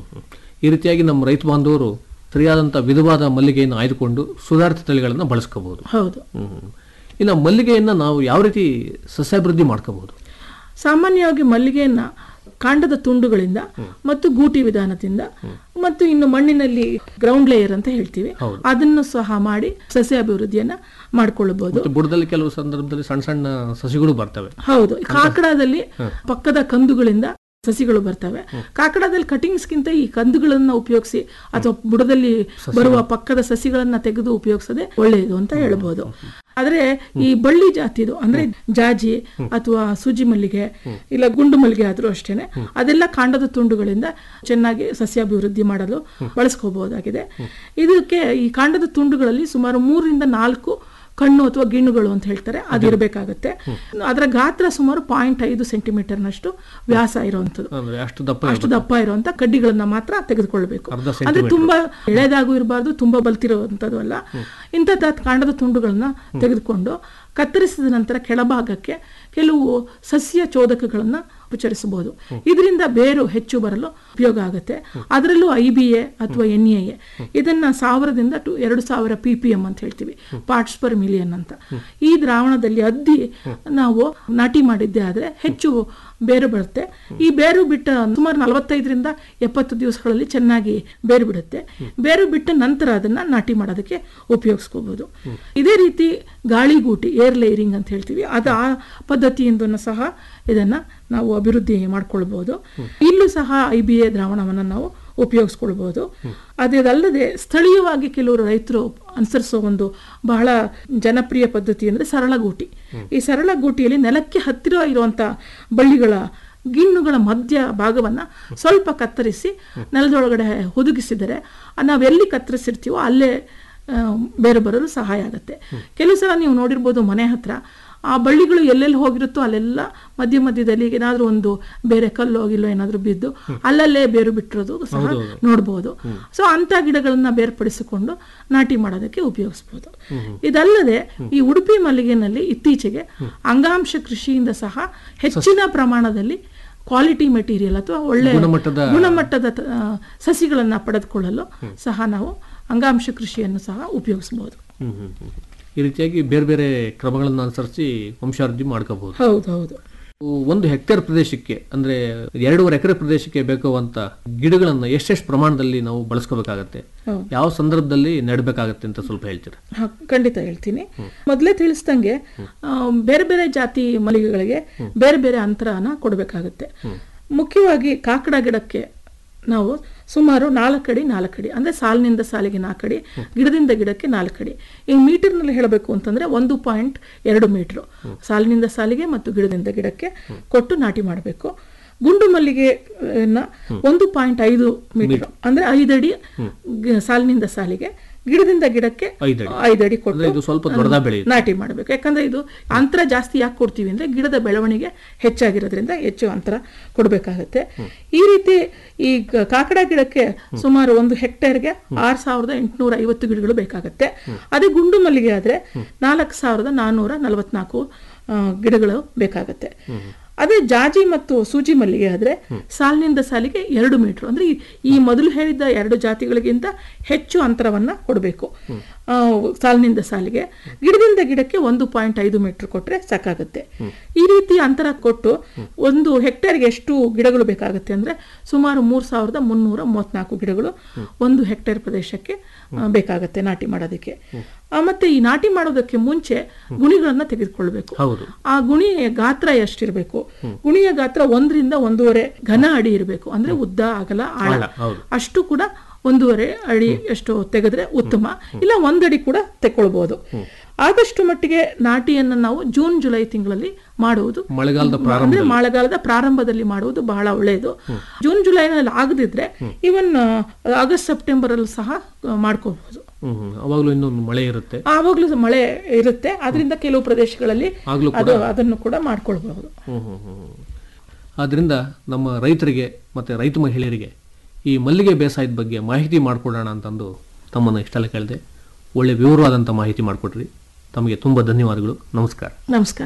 ಈ ರೀತಿಯಾಗಿ ನಮ್ಮ ರೈತ ಬಾಂಧವರು ಸರಿಯಾದಂಥ ವಿಧವಾದ ಮಲ್ಲಿಗೆಯನ್ನು ಆಯ್ದುಕೊಂಡು ಸುಧಾರಿತ ತಳಿಗಳನ್ನು ಬಳಸ್ಕೋಬಹುದು ಹೌದು ಇನ್ನು ಮಲ್ಲಿಗೆಯನ್ನು ನಾವು ಯಾವ ರೀತಿ ಸಸ್ಯಾಭಿವೃದ್ಧಿ ಮಾಡ್ಕೋಬಹುದು ಸಾಮಾನ್ಯವಾಗಿ ಮಲ್ಲಿಗೆಯನ್ನ ಕಾಂಡದ ತುಂಡುಗಳಿಂದ ಮತ್ತು ಗೂಟಿ ವಿಧಾನದಿಂದ ಮತ್ತು ಇನ್ನು ಮಣ್ಣಿನಲ್ಲಿ ಗ್ರೌಂಡ್ ಲೇಯರ್ ಅಂತ ಹೇಳ್ತೀವಿ ಅದನ್ನು ಸಹ ಮಾಡಿ ಸಸ್ಯ ಅಭಿವೃದ್ಧಿಯನ್ನ ಮಾಡ್ಕೊಳ್ಳಬಹುದು ಬುಡದಲ್ಲಿ ಕೆಲವು ಸಂದರ್ಭದಲ್ಲಿ ಸಣ್ಣ ಸಣ್ಣ ಸಸಿಗಳು ಬರ್ತವೆ ಹೌದು ಕಾಕಡದಲ್ಲಿ ಪಕ್ಕದ ಕಂದುಗಳಿಂದ ಸಸಿಗಳು ಬರ್ತವೆ ಕಾಕಡದಲ್ಲಿ ಕಟಿಂಗ್ಸ್ಗಿಂತ ಈ ಕಂದುಗಳನ್ನ ಉಪಯೋಗಿಸಿ ಅಥವಾ ಬುಡದಲ್ಲಿ ಬರುವ ಪಕ್ಕದ ಸಸಿಗಳನ್ನ ತೆಗೆದು ಉಪಯೋಗಿಸದೆ ಒಳ್ಳೆಯದು ಅಂತ ಹೇಳ್ಬೋದು ಆದ್ರೆ ಈ ಬಳ್ಳಿ ಜಾತಿದು ಅಂದ್ರೆ ಜಾಜಿ ಅಥವಾ ಸೂಜಿ ಮಲ್ಲಿಗೆ ಇಲ್ಲ ಗುಂಡು ಮಲ್ಲಿಗೆ ಆದ್ರೂ ಅಷ್ಟೇನೆ ಅದೆಲ್ಲ ಕಾಂಡದ ತುಂಡುಗಳಿಂದ ಚೆನ್ನಾಗಿ ಸಸ್ಯಾಭಿವೃದ್ಧಿ ಮಾಡಲು ಬಳಸ್ಕೋಬಹುದಾಗಿದೆ ಇದಕ್ಕೆ ಈ ಕಾಂಡದ ತುಂಡುಗಳಲ್ಲಿ ಸುಮಾರು ಮೂರರಿಂದ ನಾಲ್ಕು ಕಣ್ಣು ಅಥವಾ ಗಿಣ್ಣುಗಳು ಅಂತ ಹೇಳ್ತಾರೆ ಅದಿರಬೇಕಾಗತ್ತೆ ಅದರ ಗಾತ್ರ ಸುಮಾರು ಪಾಯಿಂಟ್ ಐದು ಸೆಂಟಿಮೀಟರ್ನಷ್ಟು ವ್ಯಾಸ ಇರುವಂತದ್ದು ಅಷ್ಟು ದಪ್ಪ ಅಷ್ಟು ದಪ್ಪ ಇರುವಂತ ಕಡ್ಡಿಗಳನ್ನ ಮಾತ್ರ ತೆಗೆದುಕೊಳ್ಬೇಕು ಅರ್ಧ ಅಂದ್ರೆ ತುಂಬಾ ಎಳೆದಾಗೂ ಇರಬಾರ್ದು ತುಂಬಾ ಬಲ್ತಿರುವಂತದ್ದು ಅಲ್ಲ ಇಂಥ ಕಾಂಡದ ತುಂಡುಗಳನ್ನ ತೆಗೆದುಕೊಂಡು ಕತ್ತರಿಸಿದ ನಂತರ ಕೆಳಭಾಗಕ್ಕೆ ಕೆಲವು ಸಸ್ಯ ಚೋದಕಗಳನ್ನ ಉಪಚರಿಸಬಹುದು ಇದರಿಂದ ಬೇರು ಹೆಚ್ಚು ಬರಲು ಉಪಯೋಗ ಆಗುತ್ತೆ ಅದರಲ್ಲೂ ಐ ಬಿ ಎ ಅಥವಾ ಎನ್ ಎ ಇದನ್ನ ಸಾವಿರದಿಂದ ಟು ಎರಡು ಸಾವಿರ ಪಿ ಪಿ ಎಂ ಅಂತ ಹೇಳ್ತೀವಿ ಪಾರ್ಟ್ಸ್ ಪರ್ ಮಿಲಿಯನ್ ಅಂತ ಈ ದ್ರಾವಣದಲ್ಲಿ ಅದ್ದಿ ನಾವು ನಾಟಿ ಮಾಡಿದ್ದೆ ಆದ್ರೆ ಹೆಚ್ಚು ಬೇರು ಬರುತ್ತೆ ಈ ಬೇರು ಬಿಟ್ಟ ಸುಮಾರು ನಲವತ್ತೈದರಿಂದ ಎಪ್ಪತ್ತು ದಿವಸಗಳಲ್ಲಿ ಚೆನ್ನಾಗಿ ಬೇರು ಬಿಡುತ್ತೆ ಬೇರು ಬಿಟ್ಟ ನಂತರ ಅದನ್ನ ನಾಟಿ ಮಾಡೋದಕ್ಕೆ ಉಪಯೋಗಿಸ್ಕೋಬಹುದು ಇದೇ ರೀತಿ ಗಾಳಿಗೂಟಿ ಏರ್ ಲೇಯರಿಂಗ್ ಅಂತ ಹೇಳ್ತೀವಿ ಅದು ಆ ಪದ್ಧತಿಯಿಂದ ಸಹ ಇದನ್ನ ನಾವು ಅಭಿವೃದ್ಧಿ ಮಾಡ್ಕೊಳ್ಬಹುದು ಇಲ್ಲೂ ಸಹ ಐ ಬಿ ಎ ದ್ರಾವಣವನ್ನು ನಾವು ಉಪಯೋಗಿಸ್ಕೊಳ್ಬಹುದು ಅದಲ್ಲದೆ ಸ್ಥಳೀಯವಾಗಿ ಕೆಲವರು ರೈತರು ಅನುಸರಿಸೋ ಒಂದು ಬಹಳ ಜನಪ್ರಿಯ ಪದ್ಧತಿ ಅಂದ್ರೆ ಸರಳಗೂಟಿ ಈ ಸರಳಗೂಟಿಯಲ್ಲಿ ನೆಲಕ್ಕೆ ಹತ್ತಿರ ಇರುವಂತ ಬಳ್ಳಿಗಳ ಗಿಣ್ಣುಗಳ ಮಧ್ಯ ಭಾಗವನ್ನ ಸ್ವಲ್ಪ ಕತ್ತರಿಸಿ ನೆಲದೊಳಗಡೆ ಹುದುಗಿಸಿದರೆ ನಾವೆಲ್ಲಿ ಕತ್ತರಿಸಿರ್ತೀವೋ ಅಲ್ಲೇ ಆ, ಬೇರೆ ಬರಲು ಸಹಾಯ ಆಗುತ್ತೆ ಕೆಲವು ಸಲ ನೀವು ನೋಡಿರ್ಬೋದು ಮನೆ ಹತ್ರ ಆ ಬಳ್ಳಿಗಳು ಎಲ್ಲೆಲ್ಲಿ ಹೋಗಿರುತ್ತೋ ಅಲ್ಲೆಲ್ಲ ಮಧ್ಯ ಮಧ್ಯದಲ್ಲಿ ಏನಾದರೂ ಒಂದು ಬೇರೆ ಕಲ್ಲು ಗಿಲ್ಲೋ ಏನಾದರೂ ಬಿದ್ದು ಅಲ್ಲಲ್ಲೇ ಬೇರು ಬಿಟ್ಟಿರೋದು ಸಹ ನೋಡ್ಬೋದು ಸೊ ಅಂತ ಗಿಡಗಳನ್ನ ಬೇರ್ಪಡಿಸಿಕೊಂಡು ನಾಟಿ ಮಾಡೋದಕ್ಕೆ ಉಪಯೋಗಿಸ್ಬೋದು ಇದಲ್ಲದೆ ಈ ಉಡುಪಿ ಮಲ್ಲಿಗೆನಲ್ಲಿ ಇತ್ತೀಚೆಗೆ ಅಂಗಾಂಶ ಕೃಷಿಯಿಂದ ಸಹ ಹೆಚ್ಚಿನ ಪ್ರಮಾಣದಲ್ಲಿ ಕ್ವಾಲಿಟಿ ಮೆಟೀರಿಯಲ್ ಅಥವಾ ಒಳ್ಳೆ ಗುಣಮಟ್ಟದ- ಗುಣಮಟ್ಟದ ತ- ಆ, ಸಸಿಗಳನ್ನ ಪಡೆದುಕೊಳ್ಳಲು ಸಹ ನಾವು ಅಂಗಾಂಶ ಕೃಷಿಯನ್ನು ಸಹ ಉಪಯೋಗಿಸಬಹುದು ಹ್ಮ್ ಹ್ಮ್ ಹ್ಮ್. ಈ ರೀತಿಯಾಗಿ ಬೇರೆ ಬೇರೆ ಕ್ರಮಗಳನ್ನು ಅನುಸರಿಸಿ ವಂಶಾವೃದ್ಧಿ ಮಾಡ್ಕೋಬಹುದು ಹೌದು ಹೌದು ಒಂದು ಹೆಕ್ಟೇರ್ ಪ್ರದೇಶಕ್ಕೆ ಅಂದ್ರೆ ಎರಡೂವರೆ ಎಕರೆ ಪ್ರದೇಶಕ್ಕೆ ಬೇಕಾಗುವಂತ ಗಿಡಗಳನ್ನ ಎಷ್ಟೆಷ್ಟು ಪ್ರಮಾಣದಲ್ಲಿ ನಾವು ಬಳಸ್ಕೋಬೇಕಾಗತ್ತೆ ಹೌದು. ಯಾವ ಸಂದರ್ಭದಲ್ಲಿ ನೆಡಬೇಕಾಗತ್ತೆ ಅಂತ ಸ್ವಲ್ಪ ಹೇಳ್ತೀರಾ ಹ, ಖಂಡಿತ ಹೇಳ್ತೀನಿ ಮೊದಲೇ ತಿಳಿಸ್ದಂಗೆ ಆ, ಬೇರೆ ಬೇರೆ ಜಾತಿ ಮಲ್ಲಿಗೆಗಳಿಗೆ ಬೇರೆ ಬೇರೆ ಅಂತರನ ಕೊಡಬೇಕಾಗುತ್ತೆ ಮುಖ್ಯವಾಗಿ ಕಾಕಡ ಗಿಡಕ್ಕೆ ನಾವು ಸುಮಾರು ನಾಲ್ಕಡಿ ನಾಲ್ಕಡಿ ಅಂದ್ರೆ ಸಾಲಿನಿಂದ ಸಾಲಿಗೆ ನಾಲ್ಕಡಿ ಗಿಡದಿಂದ ಗಿಡಕ್ಕೆ ನಾಲ್ಕಡಿ ಈ ಮೀಟರ್ನಲ್ಲಿ ಹೇಳಬೇಕು ಅಂತಂದ್ರೆ ಒಂದು ಪಾಯಿಂಟ್ ಎರಡು ಮೀಟರ್ ಸಾಲಿನಿಂದ ಸಾಲಿಗೆ ಮತ್ತು ಗಿಡದಿಂದ ಗಿಡಕ್ಕೆ ಕೊಟ್ಟು ನಾಟಿ ಮಾಡಬೇಕು ಗುಂಡು ಮಲ್ಲಿಗೆನ ಒಂದು ಪಾಯಿಂಟ್ ಐದು ಮೀಟರ್ ಅಂದ್ರೆ ಐದಡಿ ಗ- ಸಾಲಿನಿಂದ ಸಾಲಿಗೆ ಗಿಡದಿಂದ ಗಿಡಕ್ಕೆ ಐದಡಿ. ಐದಡಿ ಅಂದ್ರೆ ಕೊಟ್ಟು ಇದು ಸ್ವಲ್ಪ ದೊಡ್ಡದಾಗಿ ಬೆಳೆಯುತ್ತೆ. ನಾಟಿ ಮಾಡಬೇಕು ಯಾಕಂದ್ರೆ ಇದು ಅಂತರ ಜಾಸ್ತಿ ಯಾಕೆ ಕೊಡ್ತೀವಿ ಅಂದ್ರೆ ಗಿಡದ ಬೆಳವಣಿಗೆ ಹೆಚ್ಚಾಗಿರೋದ್ರಿಂದ ಹೆಚ್ಚು ಅಂತರ ಕೊಡಬೇಕಾಗತ್ತೆ ಈ ರೀತಿ ಈ ಗ- ಕಾಕಡ ಗಿಡಕ್ಕೆ ಸುಮಾರು ಒಂದು ಹೆಕ್ಟೇರ್ಗೆ ಆರ್ ಸಾವಿರದ ಎಂಟುನೂರ ಐವತ್ತು ಗಿಡಗಳು ಬೇಕಾಗತ್ತೆ ಅದೇ ಗುಂಡು ಮಲ್ಲಿಗೆ ಆದ್ರೆ ನಾಲ್ಕು ಸಾವಿರದ ನಾನ್ನೂರ ನಲವತ್ನಾಲ್ಕು ಆ, ಗಿಡಗಳು ಬೇಕಾಗತ್ತೆ ಅದೇ ಜಾಜಿ ಮತ್ತು ಸೂಜಿ ಮಲ್ಲಿಗೆ ಆದ್ರೆ ಸಾಲಿನಿಂದ ಸಾಲಿಗೆ ಎರಡು ಮೀಟರ್ ಅಂದ್ರೆ ಈ- ಈ ಮೊದಲು ಹೇಳಿದ್ದ ಎರಡು ಜಾತಿಗಳಿಗಿಂತ ಹೆಚ್ಚು ಅಂತರವನ್ನ ಕೊಡಬೇಕು ಆ, ಸಾಲಿನಿಂದ ಸಾಲಿಗೆ ಗಿಡದಿಂದ ಗಿಡಕ್ಕೆ ಒಂದು ಪಾಯಿಂಟ್ ಐದು ಮೀಟರ್ ಕೊಟ್ರೆ ಸಾಕಾಗುತ್ತೆ ಈ ರೀತಿ ಅಂತರ ಕೊಟ್ಟು ಒಂದು ಹೆಕ್ಟೇರ್ಗೆ ಎಷ್ಟು ಗಿಡಗಳು ಬೇಕಾಗುತ್ತೆ ಅಂದ್ರೆ ಸುಮಾರು ಮೂರ್ ಸಾವಿರದ ಮುನ್ನೂರ ಮೂವತ್ನಾಲ್ಕು ಗಿಡಗಳು ಒಂದು ಹೆಕ್ಟೇರ್ ಪ್ರದೇಶಕ್ಕೆ ಆ, ಬೇಕಾಗತ್ತೆ ನಾಟಿ ಮಾಡೋದಕ್ಕೆ ಆ, ಮತ್ತೆ ಈ ನಾಟಿ ಮಾಡೋದಕ್ಕೆ ಮುಂಚೆ ಗುಣಿಗಳನ್ನ ತೆಗೆದುಕೊಳ್ಬೇಕು ಹೌದು. ಆ ಗುಣಿಯ ಗಾತ್ರ ಎಷ್ಟಿರ್ಬೇಕು ಗುಣಿಯ ಗಾತ್ರ ಒಂದರಿಂದ ಒಂದೂವರೆ ಘನ ಅಡಿ ಇರಬೇಕು ಅಂದ್ರೆ ಉದ್ದ ಅಗಲ ಆಳ ಆಳ, ಹೌದು. ಅಷ್ಟು ಕೂಡ ಒಂದೂವರೆ ಅಡಿ ಎಷ್ಟು ತೆಗೆದ್ರೆ ಉತ್ತಮ ಇಲ್ಲ ಒಂದಡಿ ಕೂಡ ತೆಕ್ಕೊಳ್ಬಹುದು ಆದಷ್ಟು ಮಟ್ಟಿಗೆ ನಾಟಿಯನ್ನು ನಾವು ಜೂನ್ ಜುಲೈ ತಿಂಗಳಲ್ಲಿ ಮಾಡುವುದು ಮಳೆಗಾಲದ ಅಂದ್ರೆ ಪ್ರಾರಂಭದಲ್ಲಿ. ಮಳೆಗಾಲದ ಪ್ರಾರಂಭದಲ್ಲಿ ಮಾಡುವುದು ಬಹಳ ಒಳ್ಳೆಯದು ಜೂನ್ ಜುಲೈನಲ್ಲಿ ಆಗದಿದ್ರೆ ಇವನ್ ಆಗಸ್ಟ್ ಸೆಪ್ಟೆಂಬರ್ ಅಲ್ಲಿ ಸಹ ಆ, ಮಾಡ್ಕೋಬಹುದು ಹ್ಮ್ ಹ್ಮ್. ಅವಾಗ್ಲೂ ಇನ್ನೊಂದು ಮಳೆ ಇರುತ್ತೆ ಆವಾಗ್ಲೂ ಮಳೆ ಇರುತ್ತೆ ಅದರಿಂದ ಕೆಲವು ಪ್ರದೇಶಗಳಲ್ಲಿ ಆಗ್ಲೂ ಅದು ಅದನ್ನು ಕೂಡ ಮಾಡ್ಕೊಳ್ಬಹುದು ಹ್ಮ್ ಹ್ಮ್ ಹ್ಮ್ ಹ್ಮ್. ಆದ್ರಿಂದ ನಮ್ಮ ರೈತರಿಗೆ ಮತ್ತೆ ರೈತ ಮಹಿಳೆಯರಿಗೆ ಈ ಮಲ್ಲಿಗೆ ಬೇಸಾಯದ ಬಗ್ಗೆ ಮಾಹಿತಿ ಮಾಡಿಕೊಡೋಣ ಅಂತಂದು ತಮ್ಮನ್ನು ಇಷ್ಟೆಲ್ಲ ಕೇಳಿದೆ ಒಳ್ಳೆ ವಿವರವಾದಂಥ ಮಾಹಿತಿ ಮಾಡಿಕೊಟ್ರಿ ತಮಗೆ ತುಂಬ ಧನ್ಯವಾದಗಳು ನಮಸ್ಕಾರ ನಮಸ್ಕಾರ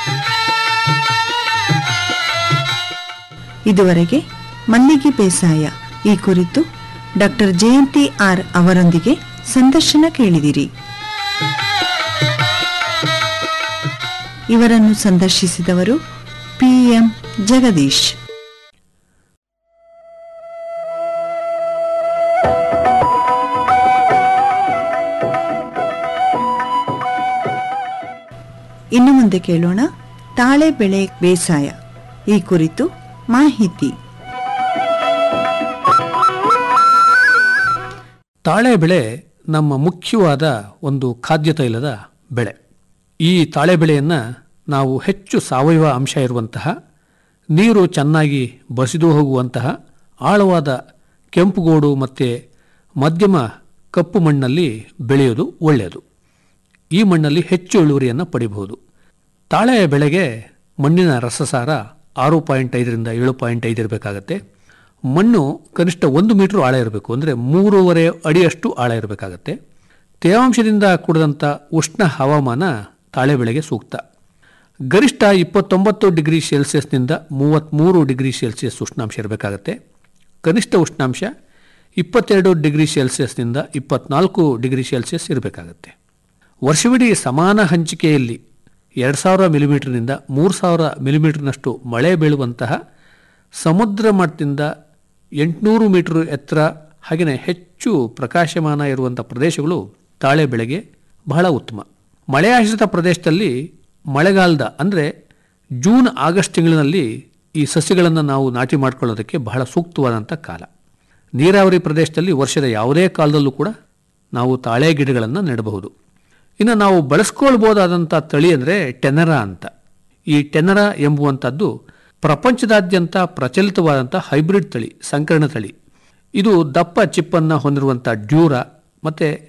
ಇದುವರೆಗೆ ಮಲ್ಲಿಗೆ ಬೇಸಾಯ ಈ ಕುರಿತು ಡಾಕ್ಟರ್ ಜಯಂತಿ ಆರ್ ಅವರೊಂದಿಗೆ ಸಂದರ್ಶನ ಕೇಳಿದಿರಿ ಇವರನ್ನು ಸಂದರ್ಶಿಸಿದವರು ಪಿಎಂ ಜಗದೀಶ್ ಇನ್ನು ಮುಂದೆ ಕೇಳೋಣ ತಾಳೆ ಬೆಳೆ ಬೇಸಾಯ ಈ ಕುರಿತು ಮಾಹಿತಿ ತಾಳೆ ಬೆಳೆ ನಮ್ಮ ಮುಖ್ಯವಾದ ಒಂದು ಖಾದ್ಯ ತೈಲದ ಬೆಳೆ ಈ ತಾಳೆ ಬೆಳೆಯನ್ನು ನಾವು ಹೆಚ್ಚು ಸಾವಯವ ಅಂಶ ಇರುವಂತಹ ನೀರು ಚೆನ್ನಾಗಿ ಬಸಿದು ಹೋಗುವಂತಹ ಆಳವಾದ ಕೆಂಪುಗೋಡು ಮತ್ತು ಮಧ್ಯಮ ಕಪ್ಪು ಮಣ್ಣಲ್ಲಿ ಬೆಳೆಯೋದು ಒಳ್ಳೆಯದು ಈ ಮಣ್ಣಲ್ಲಿ ಹೆಚ್ಚು ಇಳುವರಿಯನ್ನು ಪಡಿಬಹುದು ತಾಳೆ ಬೆಳೆಗೆ ಮಣ್ಣಿನ ರಸಸಾರ ಆರು ಪಾಯಿಂಟ್ ಐದರಿಂದ ಏಳು ಪಾಯಿಂಟ್ ಐದು ಇರಬೇಕಾಗತ್ತೆ ಮಣ್ಣು ಕನಿಷ್ಠ ಒಂದು ಮೀಟರ್ ಆಳ ಇರಬೇಕು ಅಂದರೆ ಮೂರುವರೆ ಅಡಿಯಷ್ಟು ಆಳ ಇರಬೇಕಾಗತ್ತೆ ತೇವಾಂಶದಿಂದ ಕೂಡಿದಂಥ ಉಷ್ಣ ಹವಾಮಾನ ತಾಳೆ ಬೆಳೆಗೆ ಸೂಕ್ತ ಗರಿಷ್ಠ ಇಪ್ಪತ್ತೊಂಬತ್ತು ಡಿಗ್ರಿ ಸೆಲ್ಸಿಯಸ್ನಿಂದ ಮೂವತ್ತ್ಮೂರು ಡಿಗ್ರಿ ಸೆಲ್ಸಿಯಸ್ ಉಷ್ಣಾಂಶ ಇರಬೇಕಾಗತ್ತೆ ಕನಿಷ್ಠ ಉಷ್ಣಾಂಶ ಇಪ್ಪತ್ತೆರಡು ಡಿಗ್ರಿ ಸೆಲ್ಸಿಯಸ್ನಿಂದ ಇಪ್ಪತ್ನಾಲ್ಕು ಡಿಗ್ರಿ ಸೆಲ್ಸಿಯಸ್ ಇರಬೇಕಾಗತ್ತೆ ವರ್ಷವಿಡೀ ಸಮಾನ ಹಂಚಿಕೆಯಲ್ಲಿ ಎರಡು ಸಾವಿರ ಮಿಲಿಮೀಟರ್ನಿಂದ ಮೂರು ಸಾವಿರ ಮಿಲಿಮೀಟರ್ನಷ್ಟು ಮಳೆ ಬೀಳುವಂತಹ ಸಮುದ್ರ ಮಟ್ಟದಿಂದ ಎಂಟುನೂರು ಮೀಟರ್ ಎತ್ತರ ಹಾಗೆಯೇ ಹೆಚ್ಚು ಪ್ರಕಾಶಮಾನ ಇರುವಂಥ ಪ್ರದೇಶಗಳು ತಾಳೆ ಬೆಳೆಗೆ ಬಹಳ ಉತ್ತಮ ಮಳೆಯಾಶ್ರಿತ ಪ್ರದೇಶದಲ್ಲಿ ಮಳೆಗಾಲದ ಅಂದರೆ ಜೂನ್ ಆಗಸ್ಟ್ ತಿಂಗಳಿನಲ್ಲಿ ಈ ಸಸ್ಯಗಳನ್ನು ನಾವು ನಾಟಿ ಮಾಡ್ಕೊಳ್ಳೋದಕ್ಕೆ ಬಹಳ ಸೂಕ್ತವಾದಂಥ ಕಾಲ ನೀರಾವರಿ ಪ್ರದೇಶದಲ್ಲಿ ವರ್ಷದ ಯಾವುದೇ ಕಾಲದಲ್ಲೂ ಕೂಡ ನಾವು ತಾಳೆ ಗಿಡಗಳನ್ನು ನೆಡಬಹುದು ಇನ್ನು ನಾವು ಬಳಸ್ಕೊಳ್ಬೋದಾದಂಥ ತಳಿ ಅಂದರೆ ಟೆನರಾ ಅಂತ ಈ ಟೆನರಾ ಎಂಬುವಂಥದ್ದು ಪ್ರಪಂಚದಾದ್ಯಂತ ಪ್ರಚಲಿತವಾದಂಥ ಹೈಬ್ರಿಡ್ ತಳಿ ಸಂಕರಣ ತಳಿ ಇದು ದಪ್ಪ ಚಿಪ್ಪನ್ನು ಹೊಂದಿರುವಂಥ ಡ್ಯೂರಾ ಮತ್ತು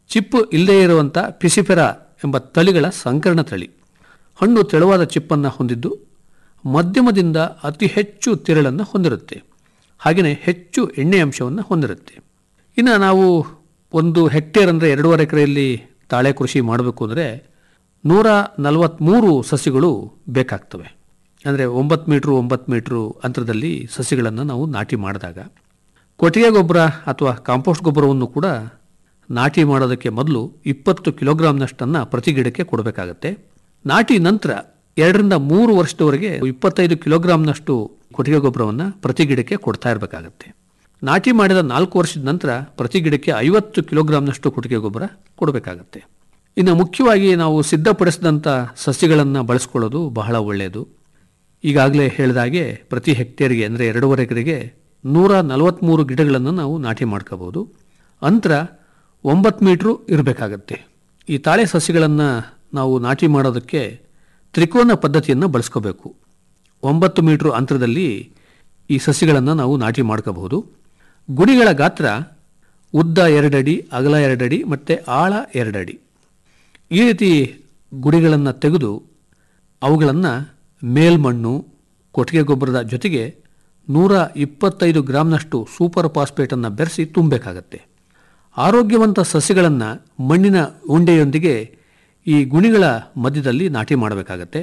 ಚಿಪ್ಪು ಇಲ್ಲದೇ ಇರುವಂಥ ಪಿಸಿಫೆರಾ ಎಂಬ ತಳಿಗಳ ಸಂಕರಣ ತಳಿ ಹಣ್ಣು ತೆಳುವಾದ ಚಿಪ್ಪನ್ನು ಹೊಂದಿದ್ದು ಮಧ್ಯಮದಿಂದ ಅತಿ ಹೆಚ್ಚು ತಿರಳನ್ನು ಹೊಂದಿರುತ್ತೆ ಹಾಗೆಯೇ ಹೆಚ್ಚು ಎಣ್ಣೆ ಅಂಶವನ್ನು ಹೊಂದಿರುತ್ತೆ ಇನ್ನು ನಾವು ಒಂದು ಹೆಕ್ಟೇರ್ ಅಂದರೆ ಎರಡೂವರೆ ಎಕರೆಯಲ್ಲಿ ತಾಳೆ ಕೃಷಿ ಮಾಡಬೇಕು ಅಂದರೆ ನೂರ ನಲವತ್ತ್ಮೂರು ಸಸಿಗಳು ಬೇಕಾಗ್ತವೆ ಅಂದರೆ ಒಂಬತ್ತು ಮೀಟ್ರು ಒಂಬತ್ತು ಮೀಟ್ರು ಅಂತರದಲ್ಲಿ ಸಸಿಗಳನ್ನು ನಾವು ನಾಟಿ ಮಾಡಿದಾಗ ಕೊಟ್ಟಿಗೆ ಗೊಬ್ಬರ ಅಥವಾ ಕಾಂಪೋಸ್ಟ್ ಗೊಬ್ಬರವನ್ನು ಕೂಡ ನಾಟಿ ಮಾಡೋದಕ್ಕೆ ಮೊದಲು ಇಪ್ಪತ್ತು ಕಿಲೋಗ್ರಾಮ್ನಷ್ಟನ್ನು ಪ್ರತಿ ಗಿಡಕ್ಕೆ ಕೊಡಬೇಕಾಗತ್ತೆ ನಾಟಿ ನಂತರ ಎರಡರಿಂದ ಮೂರು ವರ್ಷದವರೆಗೆ ಇಪ್ಪತ್ತೈದು ಕಿಲೋಗ್ರಾಮ್ನಷ್ಟು ಕೊಟ್ಟಿಗೆ ಗೊಬ್ಬರವನ್ನು ಪ್ರತಿ ಗಿಡಕ್ಕೆ ಕೊಡ್ತಾ ಇರಬೇಕಾಗತ್ತೆ ನಾಟಿ ಮಾಡಿದ ನಾಲ್ಕು ವರ್ಷದ ನಂತರ ಪ್ರತಿ ಗಿಡಕ್ಕೆ ಐವತ್ತು ಕಿಲೋಗ್ರಾಮ್ನಷ್ಟು ಕೊಟ್ಟಿಗೆ ಗೊಬ್ಬರ ಕೊಡಬೇಕಾಗತ್ತೆ ಇನ್ನು ಮುಖ್ಯವಾಗಿ ನಾವು ಸಿದ್ಧಪಡಿಸಿದಂಥ ಸಸ್ಯಗಳನ್ನು ಬಳಸ್ಕೊಳ್ಳೋದು ಬಹಳ ಒಳ್ಳೆಯದು ಈಗಾಗಲೇ ಹೇಳಿದಾಗೆ ಪ್ರತಿ ಹೆಕ್ಟೇರ್ಗೆ ಅಂದರೆ ಎರಡೂವರೆ ಎಕರೆಗೆ ನೂರ ನಲವತ್ತ್ಮೂರು ಗಿಡಗಳನ್ನು ನಾವು ನಾಟಿ ಮಾಡ್ಕೋಬೋದು ಅಂತರ ಒಂಬತ್ತು ಮೀಟ್ರು ಇರಬೇಕಾಗತ್ತೆ ಈ ತಾಳೆ ಸಸ್ಯಗಳನ್ನು ನಾವು ನಾಟಿ ಮಾಡೋದಕ್ಕೆ ತ್ರಿಕೋನ ಪದ್ಧತಿಯನ್ನು ಬಳಸ್ಕೋಬೇಕು ಒಂಬತ್ತು ಮೀಟ್ರು ಅಂತರದಲ್ಲಿ ಈ ಸಸ್ಯಗಳನ್ನು ನಾವು ನಾಟಿ ಮಾಡ್ಕೋಬಹುದು ಗುಡಿಗಳ ಗಾತ್ರ ಉದ್ದ ಎರಡಡಿ ಅಗಲ ಎರಡಡಿ ಮತ್ತು ಆಳ ಎರಡಡಿ ಈ ರೀತಿ ಗುಡಿಗಳನ್ನು ತೆಗೆದು ಅವುಗಳನ್ನು ಮೇಲ್ಮಣ್ಣು ಕೊಟ್ಟಿಗೆ ಗೊಬ್ಬರದ ಜೊತೆಗೆ ನೂರ ಇಪ್ಪತ್ತೈದು ಗ್ರಾಮ್ನಷ್ಟು ಸೂಪರ್ ಫಾಸ್ಫೇಟನ್ನು ಬೆರೆಸಿ ತುಂಬಬೇಕಾಗತ್ತೆ ಆರೋಗ್ಯವಂತ ಸಸ್ಯಗಳನ್ನು ಮಣ್ಣಿನ ಉಂಡೆಯೊಂದಿಗೆ ಈ ಗುಣಿಗಳ ಮಧ್ಯದಲ್ಲಿ ನಾಟಿ ಮಾಡಬೇಕಾಗತ್ತೆ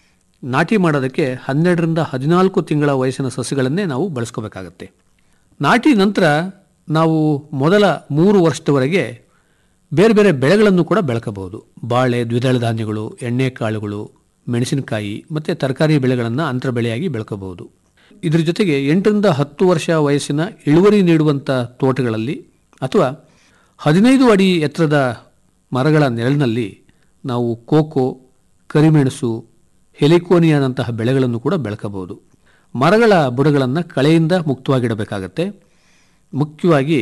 ನಾಟಿ ಮಾಡೋದಕ್ಕೆ ಹನ್ನೆರಡರಿಂದ ಹದಿನಾಲ್ಕು ತಿಂಗಳ ವಯಸ್ಸಿನ ಸಸ್ಯಗಳನ್ನೇ ನಾವು ಬಳಸ್ಕೋಬೇಕಾಗತ್ತೆ ನಾಟಿ ನಂತರ ನಾವು ಮೊದಲ ಮೂರು ವರ್ಷದವರೆಗೆ ಬೇರೆ ಬೇರೆ ಬೆಳೆಗಳನ್ನು ಕೂಡ ಬೆಳಕಬಹುದು ಬಾಳೆ ದ್ವಿದಳ ಧಾನ್ಯಗಳು ಎಣ್ಣೆಕಾಳುಗಳು ಮೆಣಸಿನಕಾಯಿ ಮತ್ತು ತರಕಾರಿ ಬೆಳೆಗಳನ್ನು ಅಂತರ ಬೆಳೆಯಾಗಿ ಬೆಳ್ಕೋಬಹುದು ಇದ್ರ ಜೊತೆಗೆ ಎಂಟರಿಂದ ಹತ್ತು ವರ್ಷ ವಯಸ್ಸಿನ ಇಳುವರಿ ನೀಡುವಂಥ ತೋಟಗಳಲ್ಲಿ ಅಥವಾ ಹದಿನೈದು ಅಡಿ ಎತ್ತರದ ಮರಗಳ ನೆರಳಿನಲ್ಲಿ ನಾವು ಕೋಕೋ ಕರಿಮೆಣಸು ಹೆಲಿಕೋನಿಯಾದಂತಹ ಬೆಳೆಗಳನ್ನು ಕೂಡ ಬೆಳಕಬಹುದು ಮರಗಳ ಬುಡಗಳನ್ನು ಕಳೆಯಿಂದ ಮುಕ್ತವಾಗಿಡಬೇಕಾಗತ್ತೆ ಮುಖ್ಯವಾಗಿ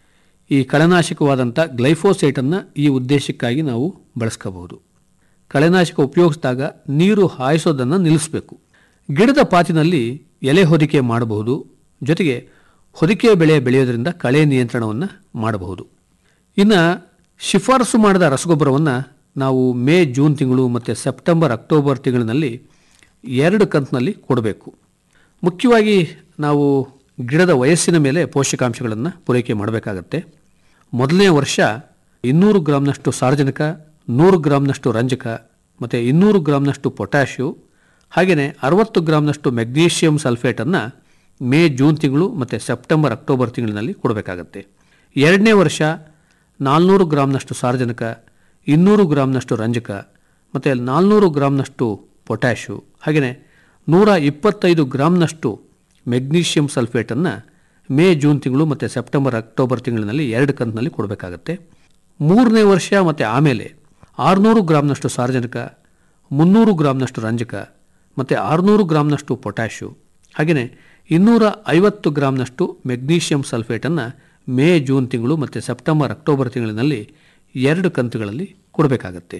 ಈ ಕಳೆನಾಶಕವಾದಂಥ ಗ್ಲೈಫೋಸೇಟನ್ನು ಈ ಉದ್ದೇಶಕ್ಕಾಗಿ ನಾವು ಬಳಸ್ಕೋಬಹುದು ಕಳೆನಾಶಕ ಉಪಯೋಗಿಸಿದಾಗ ನೀರು ಹಾಯಿಸೋದನ್ನು ನಿಲ್ಲಿಸಬೇಕು ಗಿಡದ ಪಾತಿನಲ್ಲಿ ಎಲೆ ಹೊದಿಕೆ ಮಾಡಬಹುದು ಜೊತೆಗೆ ಹೊದಿಕೆ ಬೆಳೆ ಬೆಳೆಯೋದ್ರಿಂದ ಕಳೆ ನಿಯಂತ್ರಣವನ್ನು ಮಾಡಬಹುದು ಇನ್ನು ಶಿಫಾರಸು ಮಾಡಿದ ರಸಗೊಬ್ಬರವನ್ನು ನಾವು ಮೇ ಜೂನ್ ತಿಂಗಳು ಮತ್ತು ಸೆಪ್ಟೆಂಬರ್ ಅಕ್ಟೋಬರ್ ತಿಂಗಳಿನಲ್ಲಿ ಎರಡು ಕಂತಿನಲ್ಲಿ ಕೊಡಬೇಕು ಮುಖ್ಯವಾಗಿ ನಾವು ಗಿಡದ ವಯಸ್ಸಿನ ಮೇಲೆ ಪೋಷಕಾಂಶಗಳನ್ನು ಪೂರೈಕೆ ಮಾಡಬೇಕಾಗತ್ತೆ ಮೊದಲನೇ ವರ್ಷ ಇನ್ನೂರು ಗ್ರಾಮ್ನಷ್ಟು ಸಾರ್ವಜನಿಕ ನೂರು ಗ್ರಾಮ್ನಷ್ಟು ರಂಜಕ ಮತ್ತು ಇನ್ನೂರು ಗ್ರಾಮ್ನಷ್ಟು ಪೊಟ್ಯಾಷಿಯು ಹಾಗೆಯೇ ಅರವತ್ತು ಗ್ರಾಮ್ನಷ್ಟು ಮೆಗ್ನೀಷಿಯಂ ಸಲ್ಫೇಟನ್ನು ಮೇ ಜೂನ್ ತಿಂಗಳು ಮತ್ತು ಸೆಪ್ಟೆಂಬರ್ ಅಕ್ಟೋಬರ್ ತಿಂಗಳಿನಲ್ಲಿ ಕೊಡಬೇಕಾಗತ್ತೆ ಎರಡನೇ ವರ್ಷ ನಾಲ್ನೂರು ಗ್ರಾಮ್ನಷ್ಟು ಸಾರ್ವಜನಿಕ ಇನ್ನೂರು ಗ್ರಾಮ್ನಷ್ಟು ರಂಜಕ ಮತ್ತು ನಾಲ್ನೂರು ಗ್ರಾಮ್ನಷ್ಟು ಪೊಟ್ಯಾಷು ಹಾಗೆಯೇ ನೂರ ಇಪ್ಪತ್ತೈದು ಗ್ರಾಮ್ನಷ್ಟು ಮೆಗ್ನೀಷಿಯಂ ಸಲ್ಫೇಟನ್ನು ಮೇ ಜೂನ್ ತಿಂಗಳು ಮತ್ತು ಸೆಪ್ಟೆಂಬರ್ ಅಕ್ಟೋಬರ್ ತಿಂಗಳಿನಲ್ಲಿ ಎರಡು ಕಂತಿನಲ್ಲಿ ಕೊಡಬೇಕಾಗತ್ತೆ ಮೂರನೇ ವರ್ಷ ಮತ್ತು ಆಮೇಲೆ ಆರುನೂರು ಗ್ರಾಮ್ನಷ್ಟು ಸಾರ್ವಜನಿಕ ಮುನ್ನೂರು ಗ್ರಾಮ್ನಷ್ಟು ರಂಜಕ ಮತ್ತು ಆರುನೂರು ಗ್ರಾಮ್ನಷ್ಟು ಪೊಟ್ಯಾಷು ಹಾಗೆಯೇ ಇನ್ನೂರ ಐವತ್ತು ಗ್ರಾಮ್ನಷ್ಟು ಮೆಗ್ನೀಷಿಯಂ ಸಲ್ಫೇಟನ್ನು ಮೇ ಜೂನ್ ತಿಂಗಳು ಮತ್ತು ಸೆಪ್ಟೆಂಬರ್ ಅಕ್ಟೋಬರ್ ತಿಂಗಳಿನಲ್ಲಿ ಎರಡು ಕಂತುಗಳಲ್ಲಿ ಕೊಡಬೇಕಾಗತ್ತೆ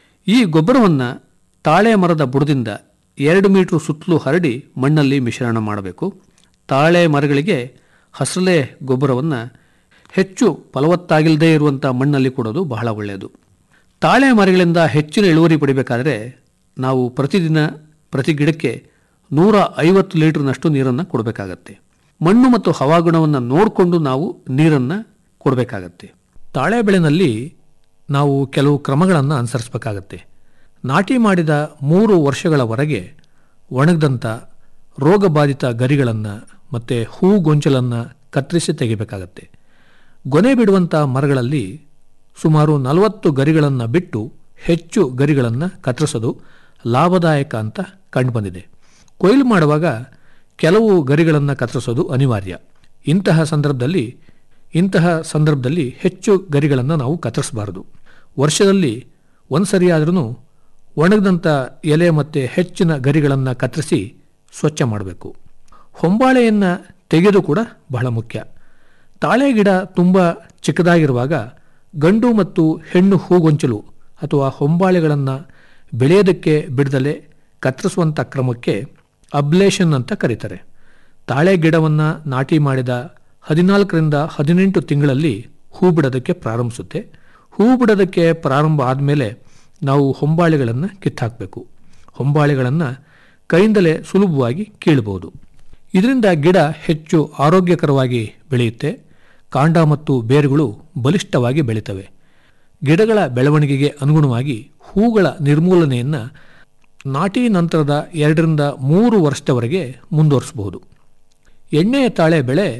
ಈ ಗೊಬ್ಬರವನ್ನು ತಾಳೆ ಮರದ ಬುಡದಿಂದ ಎರಡು ಮೀಟ್ರ್ ಸುತ್ತಲೂ ಹರಡಿ ಮಣ್ಣಲ್ಲಿ ಮಿಶ್ರಣ ಮಾಡಬೇಕು ತಾಳೆ ಮರಗಳಿಗೆ ಹಸರಲೆ ಗೊಬ್ಬರವನ್ನು ಹೆಚ್ಚು ಫಲವತ್ತಾಗಿಲ್ಲದೇ ಇರುವಂಥ ಮಣ್ಣಲ್ಲಿ ಕೊಡೋದು ಬಹಳ ಒಳ್ಳೆಯದು ತಾಳೆ ಮರಗಳಿಂದ ಹೆಚ್ಚಿನ ಇಳುವರಿ ಪಡಿಬೇಕಾದರೆ ನಾವು ಪ್ರತಿದಿನ ಪ್ರತಿ ಗಿಡಕ್ಕೆ ನೂರ ಐವತ್ತು ಲೀಟರ್ನಷ್ಟು ನೀರನ್ನು ಕೊಡಬೇಕಾಗತ್ತೆ ಮಣ್ಣು ಮತ್ತು ಹವಾಗುಣವನ್ನು ನೋಡಿಕೊಂಡು ನಾವು ನೀರನ್ನು ಕೊಡಬೇಕಾಗತ್ತೆ ತಾಳೆ ಬೆಳೆನಲ್ಲಿ ನಾವು ಕೆಲವು ಕ್ರಮಗಳನ್ನು ಅನುಸರಿಸಬೇಕಾಗತ್ತೆ ನಾಟಿ ಮಾಡಿದ ಮೂರು ವರ್ಷಗಳವರೆಗೆ ಒಣಗದಂಥ ರೋಗಬಾಧಿತ ಗರಿಗಳನ್ನು ಮತ್ತು ಹೂ ಗೊಂಚಲನ್ನು ಕತ್ತರಿಸಿ ತೆಗಿಬೇಕಾಗತ್ತೆ ಗೊನೆ ಬಿಡುವಂಥ ಮರಗಳಲ್ಲಿ ಸುಮಾರು ನಲವತ್ತು ಗರಿಗಳನ್ನು ಬಿಟ್ಟು ಹೆಚ್ಚು ಗರಿಗಳನ್ನು ಕತ್ತರಿಸೋದು ಲಾಭದಾಯಕ ಅಂತ ಕಂಡುಬಂದಿದೆ ಕೊಯ್ಲು ಮಾಡುವಾಗ ಕೆಲವು ಗರಿಗಳನ್ನು ಕತ್ತರಿಸೋದು ಅನಿವಾರ್ಯ ಇಂತಹ ಸಂದರ್ಭದಲ್ಲಿ ಇಂತಹ ಸಂದರ್ಭದಲ್ಲಿ ಹೆಚ್ಚು ಗರಿಗಳನ್ನು ನಾವು ಕತ್ತರಿಸಬಾರದು ವರ್ಷದಲ್ಲಿ ಒಂದು ಸರಿಯಾದ್ರೂ ಒಣಗದಂಥ ಎಲೆ ಮತ್ತು ಹೆಚ್ಚಿನ ಗರಿಗಳನ್ನು ಕತ್ತರಿಸಿ ಸ್ವಚ್ಛ ಮಾಡಬೇಕು ಹೊಂಬಾಳೆಯನ್ನು ತೆಗೆದು ಕೂಡ ಬಹಳ ಮುಖ್ಯ ತಾಳೆ ಗಿಡ ತುಂಬ ಚಿಕ್ಕದಾಗಿರುವಾಗ ಗಂಡು ಮತ್ತು ಹೆಣ್ಣು ಹೂಗೊಂಚಲು ಅಥವಾ ಹೊಂಬಾಳೆಗಳನ್ನು ಬೆಳೆಯೋದಕ್ಕೆ ಬಿಡದಲೆ ಕತ್ತರಿಸುವಂಥ ಕ್ರಮಕ್ಕೆ ಅಬ್ಲೇಷನ್ ಅಂತ ಕರೀತಾರೆ ತಾಳೆ ಗಿಡವನ್ನು ನಾಟಿ ಮಾಡಿದ ಹದಿನಾಲ್ಕರಿಂದ ಹದಿನೆಂಟು ತಿಂಗಳಲ್ಲಿ ಹೂ ಬಿಡೋದಕ್ಕೆ ಪ್ರಾರಂಭಿಸುತ್ತೆ ಹೂ ಬಿಡೋದಕ್ಕೆ ಪ್ರಾರಂಭ ಆದಮೇಲೆ ನಾವು ಹೊಂಬಾಳೆಗಳನ್ನು ಕಿತ್ತಾಕಬೇಕು ಹೊಂಬಾಳೆಗಳನ್ನು ಕೈಯಿಂದಲೇ ಸುಲಭವಾಗಿ ಕೀಳಬಹುದು ಇದರಿಂದ ಗಿಡ ಹೆಚ್ಚು ಆರೋಗ್ಯಕರವಾಗಿ ಬೆಳೆಯುತ್ತೆ ಕಾಂಡ ಮತ್ತು ಬೇರುಗಳು ಬಲಿಷ್ಠವಾಗಿ ಬೆಳೀತವೆ ಗಿಡಗಳ ಬೆಳವಣಿಗೆಗೆ ಅನುಗುಣವಾಗಿ ಹೂಗಳ ನಿರ್ಮೂಲನೆಯನ್ನು ನಾಟಿ ನಂತರದ ಎರಡರಿಂದ ಮೂರು ವರ್ಷದವರೆಗೆ ಮುಂದುವರಿಸಬಹುದು ಎಣ್ಣೆಯ ತಾಳೆ ಬೆಳೆ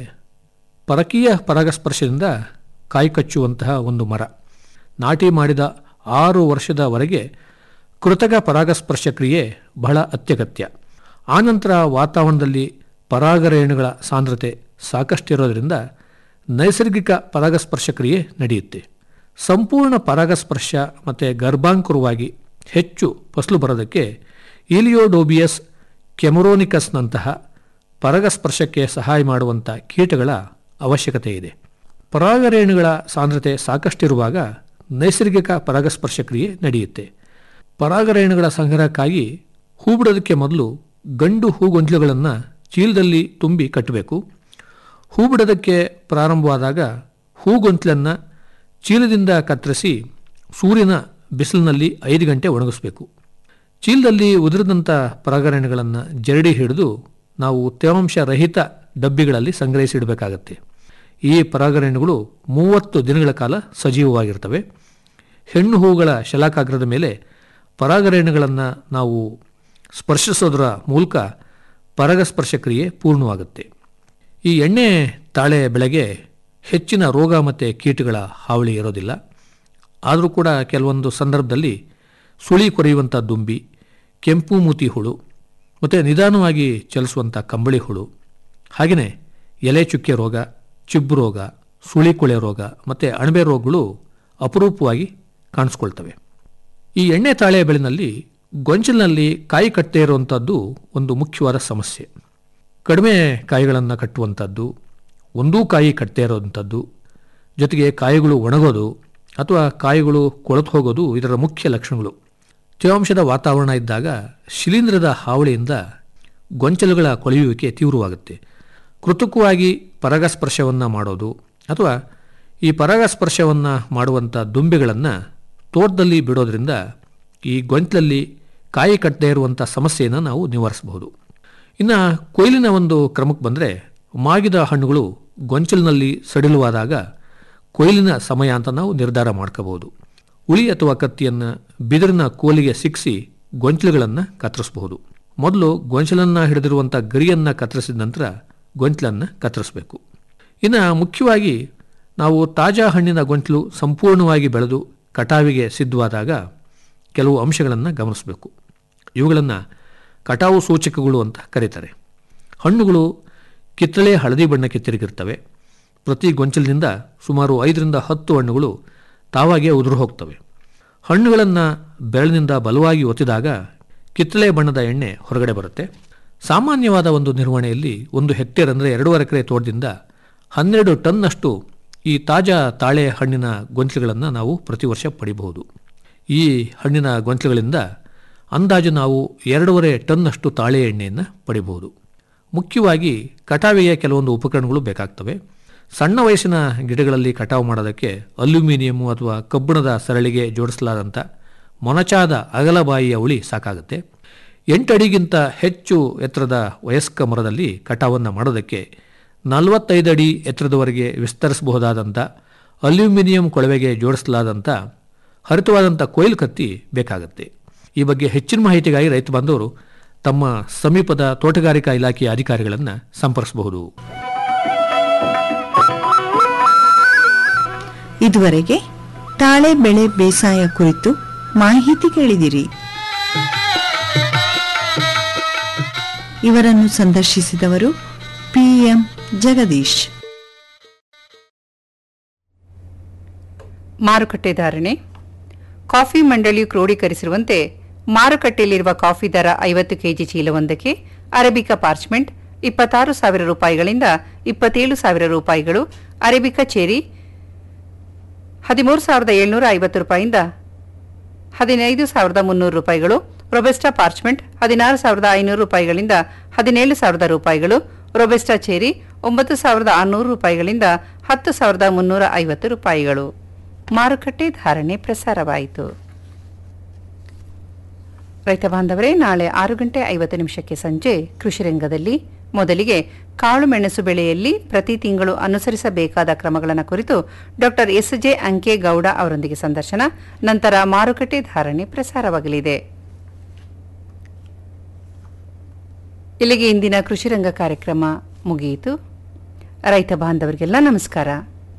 ಪರಕೀಯ ಪರಾಗಸ್ಪರ್ಶದಿಂದ ಕಾಯಿ ಕಚ್ಚುವಂತಹ ಒಂದು ಮರ ನಾಟಿ ಮಾಡಿದ ಆರು ವರ್ಷದವರೆಗೆ ಕೃತಕ ಪರಾಗಸ್ಪರ್ಶ ಕ್ರಿಯೆ ಬಹಳ ಅತ್ಯಗತ್ಯ ಆನಂತರ ವಾತಾವರಣದಲ್ಲಿ ಪರಾಗರೇಣುಗಳ ಸಾಂದ್ರತೆ ಸಾಕಷ್ಟಿರೋದರಿಂದ ನೈಸರ್ಗಿಕ ಪರಾಗಸ್ಪರ್ಶ ಕ್ರಿಯೆ ನಡೆಯುತ್ತೆ ಸಂಪೂರ್ಣ ಪರಾಗಸ್ಪರ್ಶ ಮತ್ತು ಗರ್ಭಾಂಕುರವಾಗಿ ಹೆಚ್ಚು ಫಸಲು ಬರೋದಕ್ಕೆ ಇಲಿಯೋಡೋಬಿಯಸ್ ಕೆಮರೋನಿಕಸ್ನಂತಹ ಪರಾಗಸ್ಪರ್ಶಕ್ಕೆ ಸಹಾಯ ಮಾಡುವಂಥ ಕೀಟಗಳ ಅವಶ್ಯಕತೆ ಇದೆ ಪರಾಗರೇಣುಗಳ ಸಾಂದ್ರತೆ ಸಾಕಷ್ಟಿರುವಾಗ ನೈಸರ್ಗಿಕ ಪರಾಗಸ್ಪರ್ಶ ಕ್ರಿಯೆ ನಡೆಯುತ್ತೆ ಪರಾಗರೇಣುಗಳ ಸಂಗ್ರಹಕ್ಕಾಗಿ ಹೂ ಬಿಡೋದಕ್ಕೆ ಮೊದಲು ಗಂಡು ಹೂಗೊಂಚಲುಗಳನ್ನು ಚೀಲದಲ್ಲಿ ತುಂಬಿ ಕಟ್ಟಬೇಕು ಹೂ ಬಿಡೋದಕ್ಕೆ ಪ್ರಾರಂಭವಾದಾಗ ಹೂಗೊಂಚಲನ್ನು ಚೀಲದಿಂದ ಕತ್ತರಿಸಿ ಸೂರ್ಯನ ಬಿಸಿಲಿನಲ್ಲಿ ಐದು ಗಂಟೆ ಒಣಗಿಸ್ಬೇಕು ಚೀಲದಲ್ಲಿ ಉದುರಿದಂಥ ಪರಾಗರೇಣುಗಳನ್ನು ಜರಡಿ ಹಿಡಿದು ನಾವು ತೇವಾಂಶ ರಹಿತ ಡಬ್ಬಿಗಳಲ್ಲಿ ಸಂಗ್ರಹಿಸಿಡಬೇಕಾಗತ್ತೆ ಈ ಪರಾಗರೇಣುಗಳು ಮೂವತ್ತು ದಿನಗಳ ಕಾಲ ಸಜೀವವಾಗಿರ್ತವೆ ಹೆಣ್ಣು ಹೂಗಳ ಶಲಾಕಾಗ್ರದ ಮೇಲೆ ಪರಾಗರೇಣುಗಳನ್ನು ನಾವು ಸ್ಪರ್ಶಿಸೋದರ ಮೂಲಕ ಪರಾಗಸ್ಪರ್ಶ ಕ್ರಿಯೆ ಪೂರ್ಣವಾಗುತ್ತೆ ಈ ಎಣ್ಣೆ ತಾಳೆ ಬೆಳೆಗೆ ಹೆಚ್ಚಿನ ರೋಗ ಮತ್ತು ಕೀಟಗಳ ಹಾವಳಿ ಇರೋದಿಲ್ಲ ಆದರೂ ಕೂಡ ಕೆಲವೊಂದು ಸಂದರ್ಭದಲ್ಲಿ ಸುಳಿ ಕೊರೆಯುವಂಥ ದುಂಬಿ ಕೆಂಪು ಮೂತಿ ಹುಳು ಮತ್ತು ನಿಧಾನವಾಗಿ ಚಲಿಸುವಂಥ ಕಂಬಳಿ ಹುಳು ಹಾಗೆಯೇ ಎಲೆ ಚುಕ್ಕೆ ರೋಗ ಚಿಬ್ಬು ರೋಗ ಸುಳಿ ಕೊಳೆ ರೋಗ ಮತ್ತು ಅಣಬೆ ರೋಗಗಳು ಅಪರೂಪವಾಗಿ ಕಾಣಿಸ್ಕೊಳ್ತವೆ ಈ ಎಣ್ಣೆ ತಾಳೆ ಬೆಳೆನಲ್ಲಿ ಗೊಂಚಲಿನಲ್ಲಿ ಕಾಯಿ ಕಟ್ಟದೇ ಇರುವಂಥದ್ದು ಒಂದು ಮುಖ್ಯವಾದ ಸಮಸ್ಯೆ ಕಡಿಮೆ ಕಾಯಿಗಳನ್ನು ಕಟ್ಟುವಂಥದ್ದು ಒಂದೂ ಕಾಯಿ ಕಟ್ಟದೇ ಇರೋವಂಥದ್ದು ಜೊತೆಗೆ ಕಾಯಿಗಳು ಒಣಗೋದು ಅಥವಾ ಕಾಯಿಗಳು ಕೊಳೆತು ಹೋಗೋದು ಇದರ ಮುಖ್ಯ ಲಕ್ಷಣಗಳು ತೇವಾಂಶದ ವಾತಾವರಣ ಇದ್ದಾಗ ಶಿಲೀಂಧ್ರದ ಹಾವಳಿಯಿಂದ ಗೊಂಚಲುಗಳ ಕೊಳೆಯುವಿಕೆ ತೀವ್ರವಾಗುತ್ತೆ ಕೃತಕವಾಗಿ ಪರಾಗಸ್ಪರ್ಶವನ್ನು ಮಾಡೋದು ಅಥವಾ ಈ ಪರಾಗಸ್ಪರ್ಶವನ್ನು ಮಾಡುವಂಥ ದುಂಬೆಗಳನ್ನು ತೋಟದಲ್ಲಿ ಬಿಡೋದ್ರಿಂದ ಈ ಗೊಂಚಲಲ್ಲಿ ಕಾಯಿ ಕಟ್ಟದೇ ಇರುವಂಥ ಸಮಸ್ಯೆಯನ್ನು ನಾವು ನಿವಾರಿಸಬಹುದು ಇನ್ನು ಕೊಯ್ಲಿನ ಒಂದು ಕ್ರಮಕ್ಕೆ ಬಂದರೆ ಮಾಗಿದ ಹಣ್ಣುಗಳು ಗೊಂಚಲಿನಲ್ಲಿ ಸಡಿಲವಾದಾಗ ಕೊಯ್ಲಿನ ಸಮಯ ಅಂತ ನಾವು ನಿರ್ಧಾರ ಮಾಡ್ಕೋಬಹುದು ಉಳಿ ಅಥವಾ ಕತ್ತಿಯನ್ನು ಬಿದಿರಿನ ಕೋಲಿಗೆ ಸಿಕ್ಕಿಸಿ ಗೊಂಚಲುಗಳನ್ನು ಕತ್ತರಿಸಬಹುದು ಮೊದಲು ಗೊಂಚಲನ್ನು ಹಿಡಿದಿರುವಂಥ ಗರಿಯನ್ನು ಕತ್ತರಿಸಿದ ನಂತರ ಗೊಂಚಲನ್ನು ಕತ್ತರಿಸಬೇಕು ಇನ್ನು ಮುಖ್ಯವಾಗಿ ನಾವು ತಾಜಾ ಹಣ್ಣಿನ ಗೊಂಚಲು ಸಂಪೂರ್ಣವಾಗಿ ಬೆಳೆದು ಕಟಾವಿಗೆ ಸಿದ್ಧವಾದಾಗ ಕೆಲವು ಅಂಶಗಳನ್ನು ಗಮನಿಸಬೇಕು ಇವುಗಳನ್ನು ಕಟಾವು ಸೂಚಕಗಳು ಅಂತ ಕರೀತಾರೆ ಹಣ್ಣುಗಳು ಕಿತ್ತಳೆ ಹಳದಿ ಬಣ್ಣಕ್ಕೆ ತಿರುಗಿರ್ತವೆ ಪ್ರತಿ ಗೊಂಚಲಿನಿಂದ ಸುಮಾರು ಐದರಿಂದ ಹತ್ತು ಹಣ್ಣುಗಳು ತಾವಾಗೇ ಉದುರು ಹೋಗ್ತವೆ ಹಣ್ಣುಗಳನ್ನು ಬೆರಳಿನಿಂದ ಬಲವಾಗಿ ಒತ್ತಿದಾಗ ಕಿತ್ತಳೆ ಬಣ್ಣದ ಎಣ್ಣೆ ಹೊರಗಡೆ ಬರುತ್ತೆ ಸಾಮಾನ್ಯವಾದ ಒಂದು ನಿರ್ವಹಣೆಯಲ್ಲಿ ಒಂದು ಹೆಕ್ಟೇರ್ ಅಂದರೆ ಎರಡೂವರೆ ಎಕರೆ ತೋಟದಿಂದ ಹನ್ನೆರಡು ಟನ್ನಷ್ಟು ಈ ತಾಜಾ ತಾಳೆ ಹಣ್ಣಿನ ಗೊಂಚಲುಗಳನ್ನು ನಾವು ಪ್ರತಿ ವರ್ಷ ಪಡಿಬಹುದು ಈ ಹಣ್ಣಿನ ಗೊಂಚಲುಗಳಿಂದ ಅಂದಾಜು ನಾವು ಎರಡೂವರೆ ಟನ್ನಷ್ಟು ತಾಳೆ ಎಣ್ಣೆಯನ್ನು ಪಡಿಬಹುದು ಮುಖ್ಯವಾಗಿ ಕಟಾವಿಗೆ ಕೆಲವೊಂದು ಉಪಕರಣಗಳು ಬೇಕಾಗ್ತವೆ ಸಣ್ಣ ವಯಸ್ಸಿನ ಗಿಡಗಳಲ್ಲಿ ಕಟಾವು ಮಾಡೋದಕ್ಕೆ ಅಲ್ಯೂಮಿನಿಯಂ ಅಥವಾ ಕಬ್ಬಿಣದ ಸರಳಿಗೆ ಜೋಡಿಸಲಾದಂಥ ಮೊನಚಾದ ಅಗಲಬಾಯಿಯ ಉಳಿ ಸಾಕಾಗುತ್ತೆ ಎಂಟು ಅಡಿಗಿಂತ ಹೆಚ್ಚು ಎತ್ತರದ ವಯಸ್ಕ ಮರದಲ್ಲಿ ಕಟಾವನ್ನು ಮಾಡೋದಕ್ಕೆ ನಲವತ್ತೈದು ಅಡಿ ಎತ್ತರದವರೆಗೆ ವಿಸ್ತರಿಸಬಹುದಾದಂಥ ಅಲ್ಯೂಮಿನಿಯಂ ಕೊಳವೆಗೆ ಜೋಡಿಸಲಾದಂಥ ಹರಿತವಾದಂಥ ಕೊಯ್ಲು ಕತ್ತಿ ಬೇಕಾಗುತ್ತೆ ಈ ಬಗ್ಗೆ ಹೆಚ್ಚಿನ ಮಾಹಿತಿಗಾಗಿ ರೈತ ಬಾಂಧವರು ತಮ್ಮ ಸಮೀಪದ ತೋಟಗಾರಿಕಾ ಇಲಾಖೆಯ ಅಧಿಕಾರಿಗಳನ್ನು ಸಂಪರ್ಕಿಸಬಹುದು ಇದುವರೆಗೆ ತಾಳೆ ಬೆಳೆ ಬೇಸಾಯ ಕುರಿತು ಮಾಹಿತಿ ಕೇಳಿದಿರಿ ಇವರನ್ನು ಸಂದರ್ಶಿಸಿದವರು ಪಿಎಂ ಜಗದೀಶ್ ಮಾರುಕಟ್ಟೆ ಧಾರಣೆ ಕಾಫಿ ಮಂಡಳಿಯು ಕ್ರೋಢೀಕರಿಸಿರುವಂತೆ ಮಾರುಕಟ್ಟೆಯಲ್ಲಿರುವ ಕಾಫಿ ದರ ಐವತ್ತು ಕೆಜಿ ಚೀಲವೊಂದಕ್ಕೆ ಅರೇಬಿಕಾ ಪಾರ್ಚ್ಮೆಂಟ್ ಇಪ್ಪತ್ತಾರು ಸಾವಿರ ರೂಪಾಯಿಗಳಿಂದ ಇಪ್ಪತ್ತೇಳು ಸಾವಿರ ರೂಪಾಯಿಗಳು ಅರೇಬಿಕಾ ಚೇರಿ ಹದಿಮೂರು ಸಾವಿರದ ಏಳ್ನೂರ ಐವತ್ತು ರೂಪಾಯಿಯಿಂದ ಹದಿನೈದು ಸಾವಿರದ ಮುನ್ನೂರು ರೂಪಾಯಿಗಳು ರೊಬೆಸ್ಟಾ ಪಾರ್ಚ್ಮೆಂಟ್ ಹದಿನಾರು ಸಾವಿರದ ಐನೂರು ರೂಪಾಯಿಗಳಿಂದ ಹದಿನೇಳು ಸಾವಿರದ ರೂಪಾಯಿಗಳು ರೊಬೆಸ್ಟಾ ಚೇರಿ ಒಂಬತ್ತು ಸಾವಿರದ ಆರುನೂರು ರೂಪಾಯಿಗಳಿಂದ ಹತ್ತು ಸಾವಿರದ ಮುನ್ನೂರ ಐವತ್ತು ರೂಪಾಯಿಗಳು ಮಾರುಕಟ್ಟೆ ಧಾರಣೆ ಪ್ರಸಾರವಾಯಿತು ರೈತ ಬಾಂಧವರೇ ನಾಳೆ ಆರು ಗಂಟೆ ಐವತ್ತು ನಿಮಿಷಕ್ಕೆ ಸಂಜೆ ಕೃಷಿ ರಂಗದಲ್ಲಿ ಮೊದಲಿಗೆ ಕಾಳು ಮೆಣಸು ಬೆಳೆಯಲ್ಲಿ ಪ್ರತಿ ತಿಂಗಳು ಅನುಸರಿಸಬೇಕಾದ ಕ್ರಮಗಳನ್ನು ಕುರಿತು ಡಾಕ್ಟರ್ ಎಸ್ ಜೆ ಅಂಕೇಗೌಡ ಅವರೊಂದಿಗೆ ಸಂದರ್ಶನ ನಂತರ ಮಾರುಕಟ್ಟೆ ಧಾರಣೆ ಪ್ರಸಾರವಾಗಲಿದೆ ಇಲ್ಲಿಗೆ ಇಂದಿನ ಕೃಷಿ ರಂಗ ಕಾರ್ಯಕ್ರಮ ಮುಗಿಯಿತು ರೈತ ಬಾಂಧವರಿಗೆಲ್ಲ ನಮಸ್ಕಾರ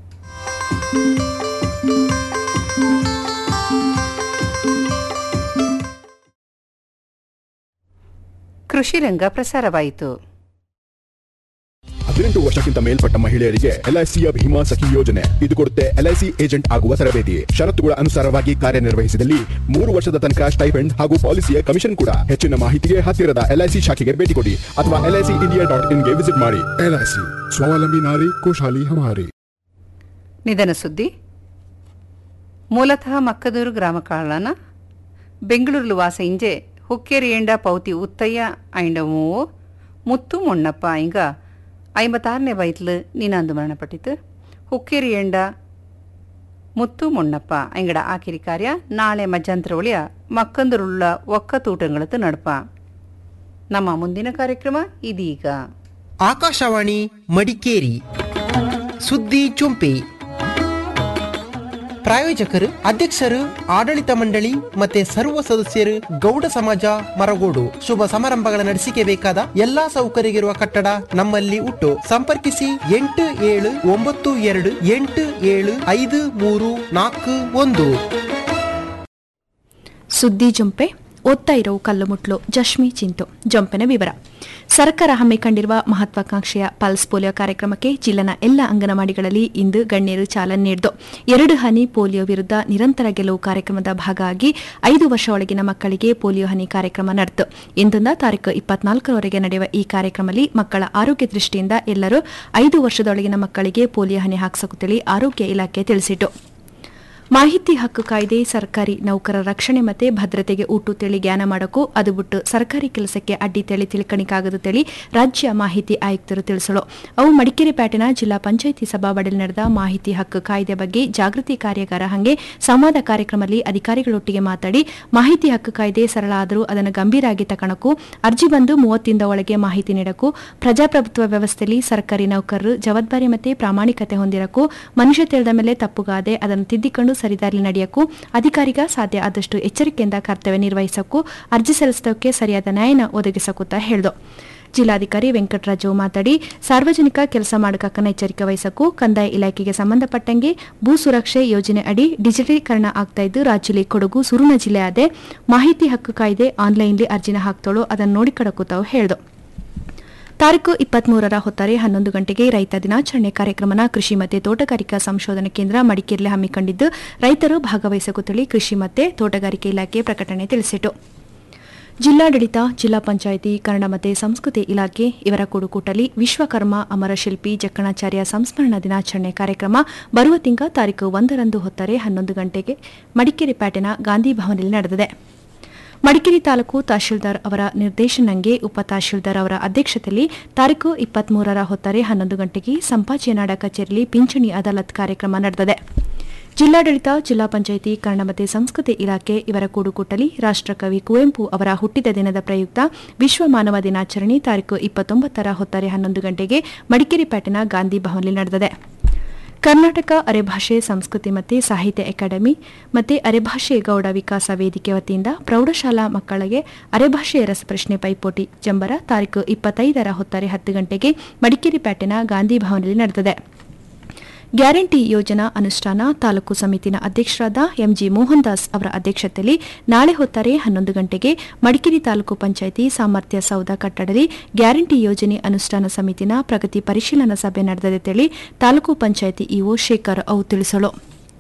ಕೃಷಿ ರಂಗ ಪ್ರಸಾರವಾಯಿತು ಹದಿನೆಂಟು ವರ್ಷಕ್ಕಿಂತ ಮೇಲ್ಪಟ್ಟ ಮಹಿಳೆಯರಿಗೆ ಎಲ್ಐಸಿಯ ಭೀಮಾ ಸಖಿ ಯೋಜನೆ ಇದು ಕೊಡುತ್ತೆ ಎಲ್ಐಸಿ ಏಜೆಂಟ್ ಆಗುವ ತರಬೇತಿ ಷರತ್ತುಗಳ ಅನುಸಾರವಾಗಿ ಕಾರ್ಯನಿರ್ವಹಿಸಿದಲ್ಲಿ ಮೂರು ವರ್ಷದ ತನಕ ಸ್ಟೈಪೆಂಡ್ ಹಾಗೂ ಪಾಲಿಸಿಯ ಕಮಿಷನ್ ಕೂಡ ಹೆಚ್ಚಿನ ಮಾಹಿತಿಗೆ ಹತ್ತಿರದ ಎಲ್ಐಸಿ ಶಾಖೆಗೆ ಭೇಟಿ ಕೊಡಿ ಅಥವಾ ಎಲ್ಐಸಿ ಇಂಡಿಯಾ ಡಾಟ್ ಇನ್ಗೆ ವಿಸಿಟ್ ಮಾಡಿ ಎಲ್ಐಸಿ ಸ್ವಾವಲಂಬಿ ನಾರಿ ಖುಷಾಲಿ ಹಮಾರಿ ನಿಧನ ಸುದ್ದಿ ಮೂಲತಃ ಮಕ್ಕದೂರು ಗ್ರಾಮ ಕಾಳನ ಬೆಂಗಳೂರು ವಾಸ ಇಂಜೆ ಹುಕ್ಕೇರಿಯಂಡ ಪೌತಿ ಉತ್ತಯ್ಯ ಐಂಡಮೂವು ಮುತ್ತು ಮೊಣ್ಣಪ್ಪ ಇಂಗ ಐಂಬತ್ತಾರನೇ ವಯಸ್ಲು ನೀನಾಂದು ಮರಣಪಟ್ಟಿತು ಹುಕ್ಕೇರಿಯಂಡ ಮುತ್ತು ಮೊಣ್ಣಪ್ಪ ಐಂಗಡ ಆಕಿರಿ ಕಾರ್ಯ ನಾಳೆ ಮಧ್ಯಂತರ ಒಳಿಯ ಮಕ್ಕಂದರುಳ್ಳ ಒಕ್ಕತೂಟಂಗಳತ್ತು ನಡಪ ನಮ್ಮ ಮುಂದಿನ ಕಾರ್ಯಕ್ರಮ ಇದೀಗ ಆಕಾಶವಾಣಿ ಮಡಿಕೇರಿ ಸುದ್ದಿ ಚುಂಪಿ ಪ್ರಾಯೋಜಕರು ಅಧ್ಯಕ್ಷರು ಆಡಳಿತ ಮಂಡಳಿ ಮತ್ತೆ ಸರ್ವ ಸದಸ್ಯರು ಗೌಡ ಸಮಾಜ ಮರಗೋಡು ಶುಭ ಸಮಾರಂಭಗಳ ನಡೆಸಿಕೆ ಬೇಕಾದ ಎಲ್ಲಾ ಸೌಕರ್ಯವಿರುವ ಕಟ್ಟಡ ನಮ್ಮಲ್ಲಿ ಉಂಟು ಸಂಪರ್ಕಿಸಿ ಎಂಟು ಏಳು ಒಂಬತ್ತು ಎರಡು ಎಂಟು ಏಳು ಐದು ಮೂರು ನಾಲ್ಕು ಒಂದು ಸುದ್ದಿ ಜೊಂಪೆ ಓದ್ತಾ ಇರೋ ಕಲ್ಲುಮುಟ್ಲು ಜಶ್ಮಿ ಚಿಂತು ಜೊಂಪೆನ ವಿವರ ಸರ್ಕಾರ ಹಮ್ಮಿಕೊಂಡಿರುವ ಮಹತ್ವಾಕಾಂಕ್ಷೆಯ ಪಲ್ಸ್ ಪೋಲಿಯೋ ಕಾರ್ಯಕ್ರಮಕ್ಕೆ ಜಿಲ್ಲನ ಎಲ್ಲ ಅಂಗನವಾಡಿಗಳಲ್ಲಿ ಇಂದು ಗಣ್ಯರು ಚಾಲನೆ ನೀಡಿದ್ದು ಎರಡು ಹನಿ ಪೋಲಿಯೋ ವಿರುದ್ಧ ನಿರಂತರ ಗೆಲುವು ಕಾರ್ಯಕ್ರಮದ ಭಾಗವಾಗಿ ಐದು ವರ್ಷ ಒಳಗಿನ ಮಕ್ಕಳಿಗೆ ಪೋಲಿಯೋ ಹನಿ ಕಾರ್ಯಕ್ರಮ ನಡೆಯಿತು ಇಂದಿಂದ ತಾರೀಕು ಇಪ್ಪತ್ನಾಲ್ಕರವರೆಗೆ ನಡೆಯುವ ಈ ಕಾರ್ಯಕ್ರಮದಲ್ಲಿ ಮಕ್ಕಳ ಆರೋಗ್ಯ ದೃಷ್ಟಿಯಿಂದ ಎಲ್ಲರೂ ಐದು ವರ್ಷದೊಳಗಿನ ಮಕ್ಕಳಿಗೆ ಪೋಲಿಯೋ ಹನಿ ಹಾಕಿಸಕುತ್ತೇಳಿ ಆರೋಗ್ಯ ಇಲಾಖೆ ತಿಳಿಸಿತು ಮಾಹಿತಿ ಹಕ್ಕು ಕಾಯ್ದೆ ಸರ್ಕಾರಿ ನೌಕರರ ರಕ್ಷಣೆ ಮತ್ತೆ ಭದ್ರತೆಗೆ ಊಟು ತಿಳಿ ಜ್ಞಾನ ಮಾಡಕ್ಕೂ ಅದು ಬಿಟ್ಟು ಸರ್ಕಾರಿ ಕೆಲಸಕ್ಕೆ ಅಡ್ಡಿ ತೆಳಿ ತಿಳ್ಕಣಿಕಾಗದು ತಿಳಿ ರಾಜ್ಯ ಮಾಹಿತಿ ಆಯುಕ್ತರು ತಿಳಿಸಲು ಅವು ಮಡಿಕೇರಿ ಪ್ಯಾಟಿನ ಜಿಲ್ಲಾ ಪಂಚಾಯಿತಿ ಸಭಾವಳಿಯಲ್ಲಿ ನಡೆದ ಮಾಹಿತಿ ಹಕ್ಕು ಕಾಯ್ದೆ ಬಗ್ಗೆ ಜಾಗೃತಿ ಕಾರ್ಯಾಗಾರ ಹಂಗೆ ಸಂವಾದ ಕಾರ್ಯಕ್ರಮದಲ್ಲಿ ಅಧಿಕಾರಿಗಳೊಟ್ಟಿಗೆ ಮಾತಾಡಿ ಮಾಹಿತಿ ಹಕ್ಕು ಕಾಯ್ದೆ ಸರಳ ಆದರೂ ಅದನ್ನು ಗಂಭೀರಾಗಿ ತಕಣಕ್ಕೂ ಅರ್ಜಿ ಬಂದು ಮೂವತ್ತಿಂದ ಒಳಗೆ ಮಾಹಿತಿ ನೀಡಕ್ಕೂ ಪ್ರಜಾಪ್ರಭುತ್ವ ವ್ಯವಸ್ಥೆಯಲ್ಲಿ ಸರ್ಕಾರಿ ನೌಕರರು ಜವಾಬ್ದಾರಿ ಮತ್ತೆ ಪ್ರಾಮಾಣಿಕತೆ ಹೊಂದಿರಕ್ಕೂ ಮನುಷ್ಯ ತಿಳಿದ ಮೇಲೆ ತಪ್ಪುಗಾದೆ ಅದನ್ನು ತಿದ್ದಿಕೊಂಡು ಸರಿದಾರಿ ನಡೆಯಕ್ಕೂ ಅಧಿಕಾರಿಗ ಸಾಧ್ಯ ಆದಷ್ಟು ಎಚ್ಚರಿಕೆಯಿಂದ ಕರ್ತವ್ಯ ನಿರ್ವಹಿಸಕ್ಕೂ ಅರ್ಜಿ ಸಲ್ಲಿಸೋಕೆ ಸರಿಯಾದ ನ್ಯಾಯನ ಒದಗಿಸಕ್ಕೂತ ಹೇಳಿದು ಜಿಲ್ಲಾಧಿಕಾರಿ ವೆಂಕಟರಾಜು ಮಾತಾಡಿ ಸಾರ್ವಜನಿಕ ಕೆಲಸ ಮಾಡಕಕ್ಕನ ಎಚ್ಚರಿಕೆ ವಹಿಸಕ್ಕೂ ಕಂದಾಯ ಇಲಾಖೆಗೆ ಸಂಬಂಧಪಟ್ಟಂಗೆ ಭೂ ಸುರಕ್ಷೆ ಯೋಜನೆ ಅಡಿ ಡಿಜಿಟಲೀಕರಣ ಆಗ್ತಾ ಇದ್ದು ರಾಜ್ಯದಲ್ಲಿ ಕೊಡಗು ಸುರುಣ ಜಿಲ್ಲೆ ಆದೆ ಮಾಹಿತಿ ಹಕ್ಕು ಕಾಯ್ದೆ ಆನ್ಲೈನ್ಲಿ ಅರ್ಜಿನ ಹಾಕ್ತೋಳು ಅದನ್ನು ನೋಡಿಕೊಡಕ್ಕೂ ತಾವು ಹೇಳಿದು ತಾರೀಕು ಇಪ್ಪತ್ಮೂರರ ಹೊತ್ತಾರೆ ಹನ್ನೊಂದು ಗಂಟೆಗೆ ರೈತ ದಿನಾಚರಣೆ ಕಾರ್ಯಕ್ರಮನ ಕೃಷಿ ಮತ್ತೆ ತೋಟಗಾರಿಕಾ ಸಂಶೋಧನಾ ಕೇಂದ್ರ ಮಡಿಕೇರಿಯಲ್ಲಿ ಹಮ್ಮಿಕೊಂಡಿದ್ದು ರೈತರು ಭಾಗವಹಿಸಕುತ್ತಳಿ ಕೃಷಿ ಮತ್ತೆ ತೋಟಗಾರಿಕೆ ಇಲಾಖೆ ಪ್ರಕಟಣೆ ತಿಳಿಸಿತು ಜಿಲ್ಲಾಡಳಿತ ಜಿಲ್ಲಾ ಪಂಚಾಯಿತಿ ಕನ್ನಡ ಮತ್ತು ಸಂಸ್ಕೃತಿ ಇಲಾಖೆ ಇವರ ಕೂಡುಕೂಟಲಿ ವಿಶ್ವಕರ್ಮ ಅಮರ ಶಿಲ್ಪಿ ಜಕ್ಕಣಾಚಾರ್ಯ ಸಂಸ್ಮರಣ ದಿನಾಚರಣೆ ಕಾರ್ಯಕ್ರಮ ಬರುವ ತಿಂಗ ತಾರೀಕು ಒಂದರಂದು ಹೊತ್ತಾರೆ ಹನ್ನೊಂದು ಗಂಟೆಗೆ ಮಡಿಕೇರಿ ಪ್ಯಾಟಿನ ಗಾಂಧಿ ಭವನದಲ್ಲಿ ನಡೆದಿದೆ ಮಡಿಕೇರಿ ತಾಲೂಕು ತಹಶೀಲ್ದಾರ್ ಅವರ ನಿರ್ದೇಶನಂಗೆ ಉಪ ತಹಶೀಲ್ದಾರ್ ಅವರ ಅಧ್ಯಕ್ಷತೆಯಲ್ಲಿ ತಾರೀಕು ಇಪ್ಪತ್ಮೂರರ ಹೊತ್ತಾರೆ ಹನ್ನೊಂದು ಗಂಟೆಗೆ ಸಂಪಾಜೆನಾಡ ಕಚೇರಿಯಲ್ಲಿ ಪಿಂಚಣಿ ಅದಾಲತ್ ಕಾರ್ಯಕ್ರಮ ನಡೆದಿದೆ ಜಿಲ್ಲಾಡಳಿತ ಜಿಲ್ಲಾ ಪಂಚಾಯಿತಿ ಕನ್ನಡ ಮತ್ತು ಸಂಸ್ಕೃತಿ ಇಲಾಖೆ ಇವರ ಕೂಡುಕೂಟಲಿ ರಾಷ್ಟ್ರಕವಿ ಕುವೆಂಪು ಅವರ ಹುಟ್ಟಿದ ದಿನದ ಪ್ರಯುಕ್ತ ವಿಶ್ವ ಮಾನವ ದಿನಾಚರಣೆ ತಾರೀಕು ಇಪ್ಪತ್ತೊಂಬತ್ತರ ಹೊತ್ತಾರೆ ಹನ್ನೊಂದು ಗಂಟೆಗೆ ಮಡಿಕೇರಿ ಪ್ಯಾಟಿನ ಗಾಂಧಿ ಭವನದಲ್ಲಿ ನಡೆದಿದೆ ಕರ್ನಾಟಕ ಅರೆಭಾಷೆ ಸಂಸ್ಕೃತಿ ಮತ್ತು ಸಾಹಿತ್ಯ ಅಕಾಡೆಮಿ ಮತ್ತು ಅರೆಭಾಷೆ ಗೌಡ ವಿಕಾಸ ವೇದಿಕೆ ವತಿಯಿಂದ ಪ್ರೌಢಶಾಲಾ ಮಕ್ಕಳಿಗೆ ಅರೆಭಾಷೆ ರಸಪ್ರಶ್ನೆ ಪೈಪೋಟಿ ಜಂಬರ ತಾರೀಕು ಇಪ್ಪತ್ತೈದರ ಹೊತ್ತಾರೆ ಹತ್ತು ಗಂಟೆಗೆ ಮಡಿಕೇರಿ ಪ್ಯಾಟಿನ ಗಾಂಧಿ ಭವನದಲ್ಲಿ ನಡೆದಿದೆ ಗ್ಯಾರಂಟಿ ಯೋಜನಾ ಅನುಷ್ಠಾನ ತಾಲೂಕು ಸಮಿತಿನ ಅಧ್ಯಕ್ಷರಾದ ಎಂಜಿ ಮೋಹನ್ ದಾಸ್ ಅವರ ಅಧ್ಯಕ್ಷತೆಯಲ್ಲಿ ನಾಳೆ ಹೊತ್ತಾರೆ ಹನ್ನೊಂದು ಗಂಟೆಗೆ ಮಡಿಕೇರಿ ತಾಲೂಕು ಪಂಚಾಯಿತಿ ಸಾಮರ್ಥ್ಯ ಸೌಧ ಕಟ್ಟಡದಲ್ಲಿ ಗ್ಯಾರಂಟಿ ಯೋಜನೆ ಅನುಷ್ಠಾನ ಸಮಿತಿನ ಪ್ರಗತಿ ಪರಿಶೀಲನಾ ಸಭೆ ನಡೆದಿದೆ ತಿಳಿ ತಾಲೂಕು ಪಂಚಾಯಿತಿ ಇಒ ಶೇಖರ್ ಅವು ತಿಳಿಸಲು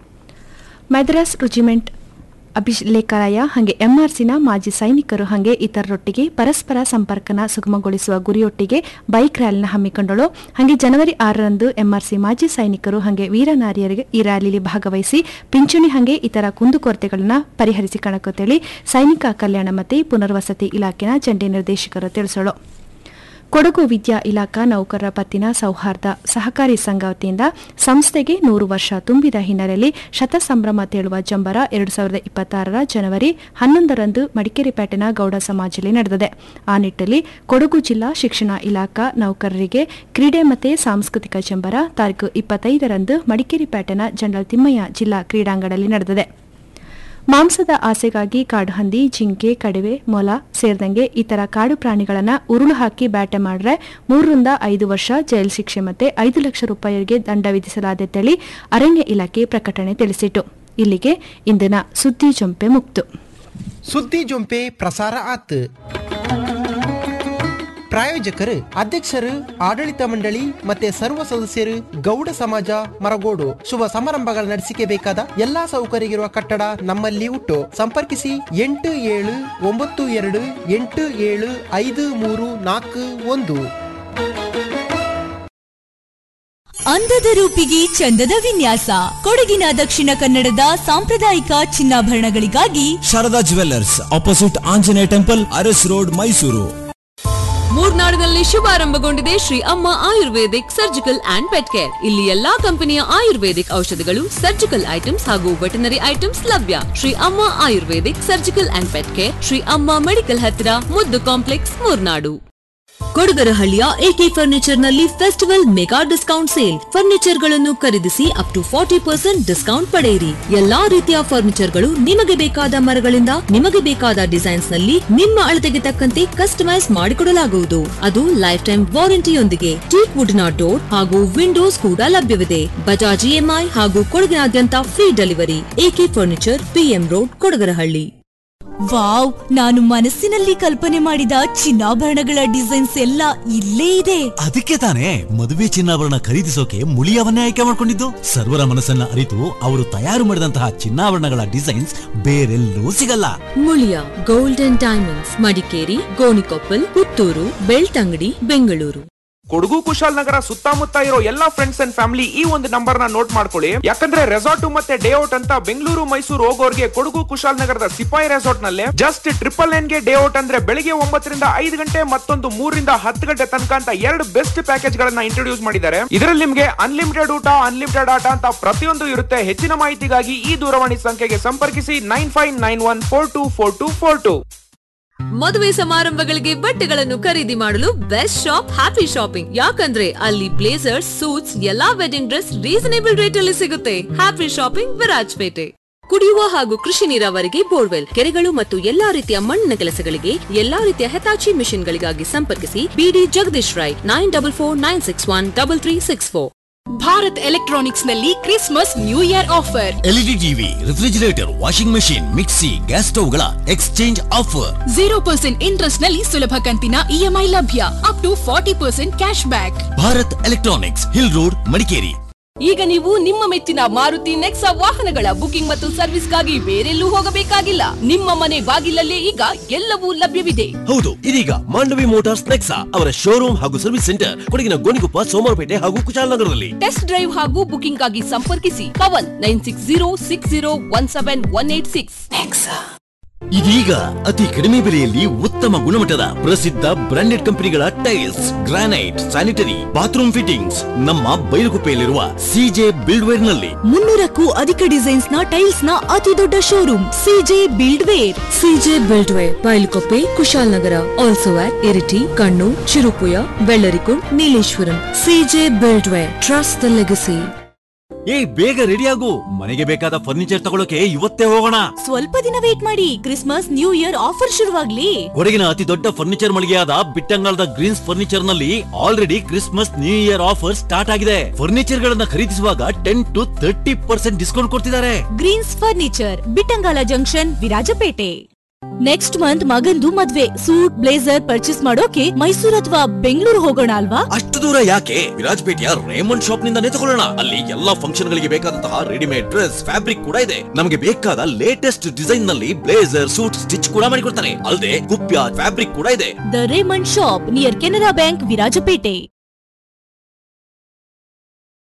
ಮದ್ರಾಸ್ ರುಜಿಮೆಂಟ್ ಅಭಿಲೇಖರಾಯ ಹಾಗೆ ಎಂಆರ್ಸಿನ ಮಾಜಿ ಸೈನಿಕರು ಹಾಗೆ ಇತರರೊಟ್ಟಿಗೆ ಪರಸ್ಪರ ಸಂಪರ್ಕನ ಸುಗಮಗೊಳಿಸುವ ಗುರಿಯೊಟ್ಟಿಗೆ ಬೈಕ್ ರ್ಯಾಲಿನ ಹಮ್ಮಿಕೊಂಡಳು ಹಾಗೆ ಜನವರಿ ಆರರಂದು ಎಂಆರ್ಸಿ ಮಾಜಿ ಸೈನಿಕರು ಹಾಗೆ ವೀರನಾರಿಯರಿಗೆ ಈ ರ್ಯಾಲಿಯಲ್ಲಿ ಭಾಗವಹಿಸಿ ಪಿಂಚಣಿ ಹಾಗೆ ಇತರ ಕುಂದುಕೊರತೆಗಳನ್ನು ಪರಿಹರಿಸಿ ಕಣಕುತ್ತೇಳಿ ಸೈನಿಕ ಕಲ್ಯಾಣ ಮತ್ತು ಪುನರ್ವಸತಿ ಇಲಾಖೆನ ಜಂಟಿ ನಿರ್ದೇಶಕರು ತಿಳಿಸಲು ಕೊಡಗು ವಿದ್ಯಾ ಇಲಾಖಾ ನೌಕರರ ಪತ್ತಿನ ಸೌಹಾರ್ದ ಸಹಕಾರಿ ಸಂಘ ವತಿಯಿಂದ ಸಂಸ್ಥೆಗೆ ನೂರು ವರ್ಷ ತುಂಬಿದ ಹಿನ್ನೆಲೆಯಲ್ಲಿ ಶತಸಂಭ್ರಮ ತೇಳುವ ಜಂಬರ ಎರಡು ಸಾವಿರದ ಇಪ್ಪತ್ತಾರರ ಜನವರಿ ಹನ್ನೊಂದರಂದು ಮಡಿಕೇರಿಪೇಟೆನ ಗೌಡ ಸಮಾಜದಲ್ಲಿ ನಡೆದಿದೆ ಆ ನಿಟ್ಟಲ್ಲಿ ಕೊಡಗು ಜಿಲ್ಲಾ ಶಿಕ್ಷಣ ಇಲಾಖಾ ನೌಕರರಿಗೆ ಕ್ರೀಡೆ ಮತ್ತು ಸಾಂಸ್ಕೃತಿಕ ಜಂಬರ ತಾರೀಕು ಇಪ್ಪತ್ತೈದರಂದು ಮಡಿಕೇರಿಪೇಟೆನ ಜನರಲ್ ತಿಮ್ಮಯ್ಯ ಜಿಲ್ಲಾ ಕ್ರೀಡಾಂಗಣದಲ್ಲಿ ನಡೆದಿದೆ ಮಾಂಸದ ಆಸೆಗಾಗಿ ಕಾಡುಹಂದಿ ಜಿಂಕೆ ಕಡಿವೆ ಮೊಲ ಸೇರಿದಂಗೆ ಇತರ ಕಾಡು ಪ್ರಾಣಿಗಳನ್ನು ಉರುಳು ಹಾಕಿ ಬೇಟೆ ಮಾಡಿದ್ರೆ ಮೂರರಿಂದ ಐದು ವರ್ಷ ಜೈಲು ಶಿಕ್ಷೆ ಮತ್ತೆ ಐದು ಲಕ್ಷ ರೂಪಾಯಿಗೆ ದಂಡ ವಿಧಿಸಲಾದೆಂತೇಳಿ ಅರಣ್ಯ ಇಲಾಖೆ ಪ್ರಕಟಣೆ ತಿಳಿಸಿತು ಇಲ್ಲಿಗೆ ಇಂದಿನ ಸುದ್ದಿ ಜೊಂಪೆ ಮುಕ್ತು ಸುದ್ದಿ ಜೊಂಪೆ ಪ್ರಸಾರ ಆತ್ ಪ್ರಾಯೋಜಕರು ಅಧ್ಯಕ್ಷರು ಆಡಳಿತ ಮಂಡಳಿ ಮತ್ತೆ ಸರ್ವ ಸದಸ್ಯರು ಗೌಡ ಸಮಾಜ ಮರಗೋಡು ಶುಭ ಸಮಾರಂಭಗಳ ನಡೆಸಿಕೆ ಬೇಕಾದ ಎಲ್ಲಾ ಸೌಕರ್ಯವಿರುವ ಕಟ್ಟಡ ನಮ್ಮಲ್ಲಿ ಉಂಟು ಸಂಪರ್ಕಿಸಿ ಎಂಟು ಏಳು ಒಂಬತ್ತು ಎರಡು ಎಂಟು ಏಳು ಐದು ಮೂರು ನಾಲ್ಕು ಒಂದು ಅಂದದ ರೂಪಿಗೆ ಚಂದದ ವಿನ್ಯಾಸ ಕೊಡಗಿನ ದಕ್ಷಿಣ ಕನ್ನಡದ ಸಾಂಪ್ರದಾಯಿಕ ಚಿನ್ನಾಭರಣಗಳಿಗಾಗಿ Sharada jewellers opposite Anjaneya temple Aras road Mysuru ಮೂರ್ನಾಡಿನಲ್ಲಿ ಶುಭಾರಂಭಗೊಂಡಿದೆ Shri Amma ayurvedic surgical and pet care ಇಲ್ಲಿ ಎಲ್ಲಾ ಕಂಪನಿಯ ಆಯುರ್ವೇದಿಕ್ ಔಷಧಿಗಳು ಸರ್ಜಿಕಲ್ ಐಟಮ್ಸ್ ಹಾಗೂ ವೆಟನರಿ ಐಟಮ್ಸ್ ಲಭ್ಯ Shri Amma ayurvedic surgical and pet care Shri Amma medical ಹತ್ತಿರ ಮುದ್ದು ಕಾಂಪ್ಲೆಕ್ಸ್ ಮೂರ್ನಾಡು ಕೊಡಗರಹಳ್ಳಿಯ ಎಕೆ ಫರ್ನಿಚರ್ ನಲ್ಲಿ festival mega discount sale furniture ಗಳನ್ನು ಖರೀದಿಸಿ up to forty percent discount ಪಡೆಯಿರಿ ಎಲ್ಲಾ ರೀತಿಯ ಫರ್ನಿಚರ್ ಗಳು ನಿಮಗೆ ಬೇಕಾದ ಮರಗಳಿಂದ ನಿಮಗೆ ಬೇಕಾದ ಡಿಸೈನ್ಸ್ ನಲ್ಲಿ ನಿಮ್ಮ ಅಳತೆಗೆ ತಕ್ಕಂತೆ ಕಸ್ಟಮೈಸ್ ಮಾಡಿಕೊಡಲಾಗುವುದು ಅದು ಲೈಫ್ ಟೈಮ್ ವಾರಂಟಿಯೊಂದಿಗೆ ಟೀಕ್ ವುಡ್ನ ಡೋರ್ ಹಾಗೂ ವಿಂಡೋಸ್ ಕೂಡ ಲಭ್ಯವಿದೆ ಬಜಾಜ್ ಇಎಂಐ ಹಾಗೂ ಕೊಡಗಿನಾದ್ಯಂತ free delivery AK furniture PM road Kodagarahalli wow ನಾನು ಮನಸ್ಸಿನಲ್ಲಿ ಕಲ್ಪನೆ ಮಾಡಿದ ಚಿನ್ನಾಭರಣಗಳ ಡಿಸೈನ್ಸ್ ಎಲ್ಲ ಇಲ್ಲೇ ಇದೆ ಅದಕ್ಕೆ ತಾನೇ ಮದುವೆ ಚಿನ್ನಾಭರಣ ಖರೀದಿಸೋಕೆ ಮುಳಿಯವನ್ನೇ ಆಯ್ಕೆ ಮಾಡಿಕೊಂಡಿದ್ದು ಸರ್ವರ ಮನಸ್ಸನ್ನ ಅರಿತು ಅವರು ತಯಾರು ಮಾಡಿದಂತಹ ಚಿನ್ನಾಭರಣಗಳ ಡಿಸೈನ್ಸ್ ಬೇರೆಲ್ಲೂ ಸಿಗಲ್ಲ Muliya gold and diamonds Madikeri Gonikoppal Puttur Belthangady Bengaluru Kodagu Kushalnagar ಸುತ್ತಮುತ್ತ ಇರೋ ಎಲ್ಲಾ ಫ್ರೆಂಡ್ಸ್ ಅಂಡ್ ಫ್ಯಾಮಿಲಿ ಈ ಒಂದು ನಂಬರ್ ನ ನೋಟ್ ಮಾಡ್ಕೊಳ್ಳಿ ಯಾಕಂದ್ರೆ ರೆಸಾರ್ಟ್ ಮತ್ತೆ ಡೇ ಔಟ್ ಅಂತ ಬೆಂಗಳೂರು ಮೈಸೂರು ಹೋಗೋರ್ಗೆ ಕೊಡಗು ಕುಶಾಲನಗರದ ಸಿಪಾಯಿ ರೆಸಾರ್ಟ್ ನಲ್ಲಿ ಜಸ್ಟ್ ಟ್ರಿಪಲ್ ನೈನ್ ಗೆ ಡೇ ಔಟ್ ಅಂದ್ರೆ ಬೆಳಿಗ್ಗೆ ಒಂಬತ್ತರಿಂದ ಐದು ಗಂಟೆ ಮತ್ತೊಂದು ಮೂರರಿಂದ ಹತ್ತು ಗಂಟೆ ತನಕ ಅಂತ ಎರಡು ಬೆಸ್ಟ್ ಪ್ಯಾಕೇಜ್ ಗಳನ್ನ ಇಂಟ್ರೊಡ್ಯೂಸ್ ಮಾಡಿದ್ದಾರೆ ಇದರಲ್ಲಿ ನಿಮ್ಗೆ ಅನ್ಲಿಮಿಟೆಡ್ ಊಟ ಅನ್ಲಿಮಿಟೆಡ್ ಆಟ ಅಂತ ಪ್ರತಿಯೊಂದು ಇರುತ್ತೆ ಹೆಚ್ಚಿನ ಮಾಹಿತಿಗಾಗಿ ಈ ದೂರವಾಣಿ ಸಂಖ್ಯೆಗೆ ಸಂಪರ್ಕಿಸಿ nine five nine one four two four two four two ಮದುವೆ ಸಮಾರಂಭಗಳಿಗೆ ಬಟ್ಟೆಗಳನ್ನು ಖರೀದಿ ಮಾಡಲು ಬೆಸ್ಟ್ ಶಾಪ್ ಹ್ಯಾಪಿ ಶಾಪಿಂಗ್ ಯಾಕಂದ್ರೆ ಅಲ್ಲಿ ಬ್ಲೇಸರ್ಸ್ ಸೂಟ್ಸ್ ಎಲ್ಲಾ ವೆಡ್ಡಿಂಗ್ ಡ್ರೆಸ್ ರೀಸನೇಬಲ್ ರೇಟ್ ಅಲ್ಲಿ ಸಿಗುತ್ತೆ ಹ್ಯಾಪಿ ಶಾಪಿಂಗ್ ವಿರಾಜ್ಪೇಟೆ ಕುಡಿಯುವ ಹಾಗೂ ಕೃಷಿ ನೀರಾವರಿಗೆ ಬೋರ್ವೆಲ್ ಕೆರೆಗಳು ಮತ್ತು ಎಲ್ಲಾ ರೀತಿಯ ಮಣ್ಣಿನ ಕೆಲಸಗಳಿಗೆ ಎಲ್ಲಾ ರೀತಿಯ ಹೆತಾಚಿ ಮಿಷನ್ಗಳಿಗಾಗಿ ಸಂಪರ್ಕಿಸಿ ಬಿಡಿ Jagadish Rai nine double four nine six one double three six four Bharat electronics ನಲ್ಲಿ Christmas new year offer LED TV refrigerator washing machine mixie gas ಸ್ಟವ್ಗಳ exchange offer zero percent interest ನಲ್ಲಿ ಸುಲಭ ಕಂತಿನ ಇಎಂಐ ಲಭ್ಯ up to forty percent cash back Bharat electronics hill road Madikeri ಈಗ ನೀವು ನಿಮ್ಮ ಮೆಚ್ಚಿನ ಮಾರುತಿ ನೆಕ್ಸಾ ವಾಹನಗಳ ಬುಕಿಂಗ್ ಮತ್ತು ಸರ್ವಿಸ್ಗಾಗಿ ಬೇರೆಲ್ಲೂ ಹೋಗಬೇಕಾಗಿಲ್ಲ ನಿಮ್ಮ ಮನೆ ಬಾಗಿಲಲ್ಲೇ ಈಗ ಎಲ್ಲವೂ ಲಭ್ಯವಿದೆ ಹೌದು ಇದೀಗ ಮಾಂಡವಿ ಮೋಟಾರ್ಸ್ ನೆಕ್ಸಾ ಅವರ ಶೋರೂಮ್ ಹಾಗೂ ಸರ್ವಿಸ್ ಸೆಂಟರ್ ಕೊಡಗಿನ ಗೋಣಿಕೊಪ್ಪ ಸೋಮವಾರಪೇಟೆ ಹಾಗೂ ಕುಶಾಲನಗರದಲ್ಲಿ ಟೆಸ್ಟ್ ಡ್ರೈವ್ ಹಾಗೂ ಬುಕಿಂಗ್ ಗಾಗಿ ಸಂಪರ್ಕಿಸಿ Pavan nine six zero six zero one seven one eight six ಇದೀಗ ಅತಿ ಕಡಿಮೆ ಬೆಲೆಯಲ್ಲಿ ಉತ್ತಮ ಗುಣಮಟ್ಟದ ಪ್ರಸಿದ್ಧ ಬ್ರಾಂಡೆಡ್ ಕಂಪನಿಗಳ tiles granite sanitary bathroom fittings ನಮ್ಮ ಬೈಲುಗುಪ್ಪೆಯಲ್ಲಿರುವ ಸಿಜೆ ಬಿಲ್ಡ್ವೇರ್ ನಲ್ಲಿ ಮುನ್ನೂರಕ್ಕೂ ಅಧಿಕ ಡಿಸೈನ್ಸ್ ನ ಟೈಲ್ಸ್ ನ ಅತಿ ದೊಡ್ಡ showroom CJ build ware CJ buildware Bylakuppe Kushalnagar also at Iritty Kannur Chirupuya Bellarikund Nileshwaram CJ buildware trust the legacy ಏ ಬೇಗ ರೆಡಿ ಆಗು ಮನೆಗೆ ಬೇಕಾದ ಫರ್ನಿಚರ್ ತಗೊಳ್ಳೋಕೆ ಇವತ್ತೇ ಹೋಗೋಣ ಸ್ವಲ್ಪ ದಿನ ವೇಟ್ ಮಾಡಿ ಕ್ರಿಸ್ಮಸ್ ನ್ಯೂ ಇಯರ್ ಆಫರ್ ಶುರುವಾಗ್ಲಿ ಕೊಡಗಿನ ಅತಿ ದೊಡ್ಡ ಫರ್ನಿಚರ್ ಮಳಿಗೆಯಾದ ಬಿಟ್ಟಂಗಾಲದ ಗ್ರೀನ್ಸ್ ಫರ್ನಿಚರ್ ನಲ್ಲಿ already Christmas new year offer start ಆಗಿದೆ ಫರ್ನಿಚರ್ ಗಳನ್ನ ಖರೀದಿಸುವಾಗ ten to thirty percent discount ಕೊಡ್ತಿದ್ದಾರೆ greens furniture Bittangala junction Virajpet next month ಮಗಂದು ಮದ್ವೆ ಸೂಟ್ ಬ್ಲೇಸರ್ ಪರ್ಚೇಸ್ ಮಾಡೋಕೆ ಮೈಸೂರು ಅಥವಾ ಬೆಂಗಳೂರು ಹೋಗೋಣ ಅಲ್ವಾ ಅಷ್ಟು ದೂರ ಯಾಕೆ ವಿರಾಜಪೇಟೆಯ ರೇಮಂಡ್ ಶಾಪ್ ನಿಂದಾನೇ ತಗೊಳ್ಳೋಣ ಅಲ್ಲಿ ಎಲ್ಲಾ ಫಂಕ್ಷನ್ ಗಳಿಗೆ ಬೇಕಾದಂತಹ ರೆಡಿಮೇಡ್ ಡ್ರೆಸ್ ಫ್ಯಾಬ್ರಿಕ್ ಕೂಡ ಇದೆ ನಮಗೆ ಬೇಕಾದ ಲೇಟೆಸ್ಟ್ ಡಿಸೈನ್ ನಲ್ಲಿ ಬ್ಲೇಸರ್ ಸೂಟ್ ಸ್ಟಿಚ್ ಕೂಡ ಮಾಡಿಕೊಡ್ತಾರೆ ಅಲ್ಲದೆ ಕುಪ್ಯ ಫ್ಯಾಬ್ರಿಕ್ ಕೂಡ ಇದೆ the Raymond shop near Canara bank Virajpet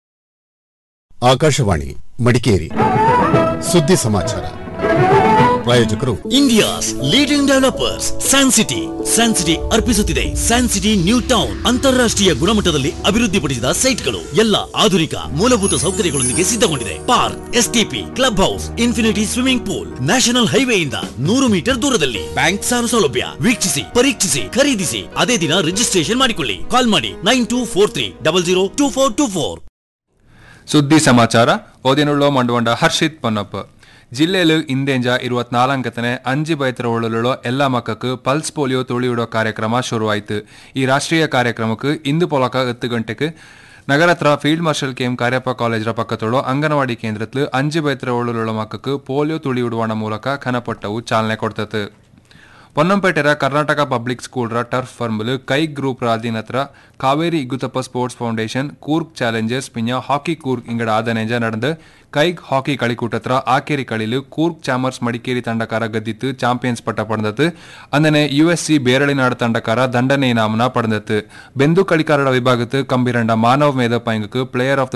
Akashvani Madikeri ಸುದ್ದಿ ಸಮಾಚಾರ ಪ್ರಾಯೋಜಕರು India's leading developers san city san city ಅರ್ಪಿಸುತ್ತಿದೆ ಸ್ಯಾನ್ ಸಿಟಿ ನ್ಯೂ ಟೌನ್ ಅಂತಾರಾಷ್ಟ್ರೀಯ ಗುಣಮಟ್ಟದಲ್ಲಿ ಅಭಿವೃದ್ಧಿಪಡಿಸಿದ ಸೈಟ್ಗಳು ಎಲ್ಲ ಆಧುನಿಕ ಮೂಲಭೂತ ಸೌಕರ್ಯಗಳೊಂದಿಗೆ ಸಿದ್ಧಗೊಂಡಿದೆ park STP club house infinity swimming pool national ಹೈವೇಯಿಂದ ನೂರು ಮೀಟರ್ ದೂರದಲ್ಲಿ ಬ್ಯಾಂಕ್ ಸಾಲ ಸೌಲಭ್ಯ ವೀಕ್ಷಿಸಿ ಪರೀಕ್ಷಿಸಿ ಖರೀದಿಸಿ ಅದೇ ದಿನ ರಿಜಿಸ್ಟ್ರೇಷನ್ ಮಾಡಿಕೊಳ್ಳಿ ಕಾಲ್ ಮಾಡಿ nine two four three double zero two four two four ಸುದ್ದಿ ಸಮಾಚಾರ ಓದಿನುಳ್ಳೋ ಮಂಡುವಂಡ ಹರ್ಷಿತ್ ಪೊನ್ನಪ್ಪ ಜಿಲ್ಲೆಯಲ್ಲಿ ಇಂದೇಂಜ ഇരുപത്തിനാലാങ്കത്തിന് അഞ്ച് ബൈത്തറുള്ള എല്ലാ മക്കൾക്ക് പൾസ് പോളിയോ തുള്ളിയിടോ ಕಾರ್ಯಕ್ರಮ ಶುರುವಾಯಿತು ಈ ರಾಷ್ಟ್ರೀಯ ಕಾರ್ಯಕ್ರಮಕ್ಕೆ ಇಂದು ಪೊಲಕ ಹತ್ತು ಗಂಟೆಗೆ ನಗರತ್ರ ಫೀಲ್ಡ್ ಮಾರ್ಷಲ್ ಕೆಎಂ ಕಾರ್ಯಪ್ಪ ಕಾಲೇಜರ ಪಕ್ಕത്തുള്ള ಅಂಗನವಾಡಿ ಕೇಂದ್ರത്തിൽ അഞ്ച് ബൈത്തറുള്ള മക്കൾക്ക് പോളിയോ തുള്ളിയിടുവാಣ ಮೂಲಕ ಘನಪಟ್ಟವು ಚಾಲನೆ ಕೊಡ್ತದೆ ಪೊನ್ನಂಪೇಟೆರ ಕರ್ನಾಟಕ ಪಬ್ಲಿಕ್ ಸ್ಕೂಲ್ರ ಟರ್ಫ್ ಫರ್ಮಲ್ ಕೈಗ್ ಗ್ರೂಪ್ ಅಧೀನತ್ರ Kaveri Igutappa sports foundation Coorg challengers ಪಿಂಜ ಹಾಕಿ ಕೂರ್ಗ್ ಇಂಗಡ ಆದನೆಂಜ ನಡೆದು ಕೈಗ್ ಹಾಕಿ കളിക്കൂട്ടത്ര ആക്കേരി കളിയിൽ കൂർഗ് ചാമർസ് മടിക്കേരി തണ്ടക്കാര ഗദ്ദിത്ത് ചാമ്പ്യൻസ് പട്ട പടന്നത് അങ്ങനെ യു എസ് സി ಬೇರಳಿನಾಡು ತಂಡಕಾರ ದಂಡನೆ ಇನಾಮನ ಪಡೆದತ್ತು ಬೆಂದು കളിക്കാരുടെ വിഭാഗത്ത് കമ്പിരണ്ട മാനവ് മേധ പൈങ്കക്ക് പ്ലെയർ ഓഫ്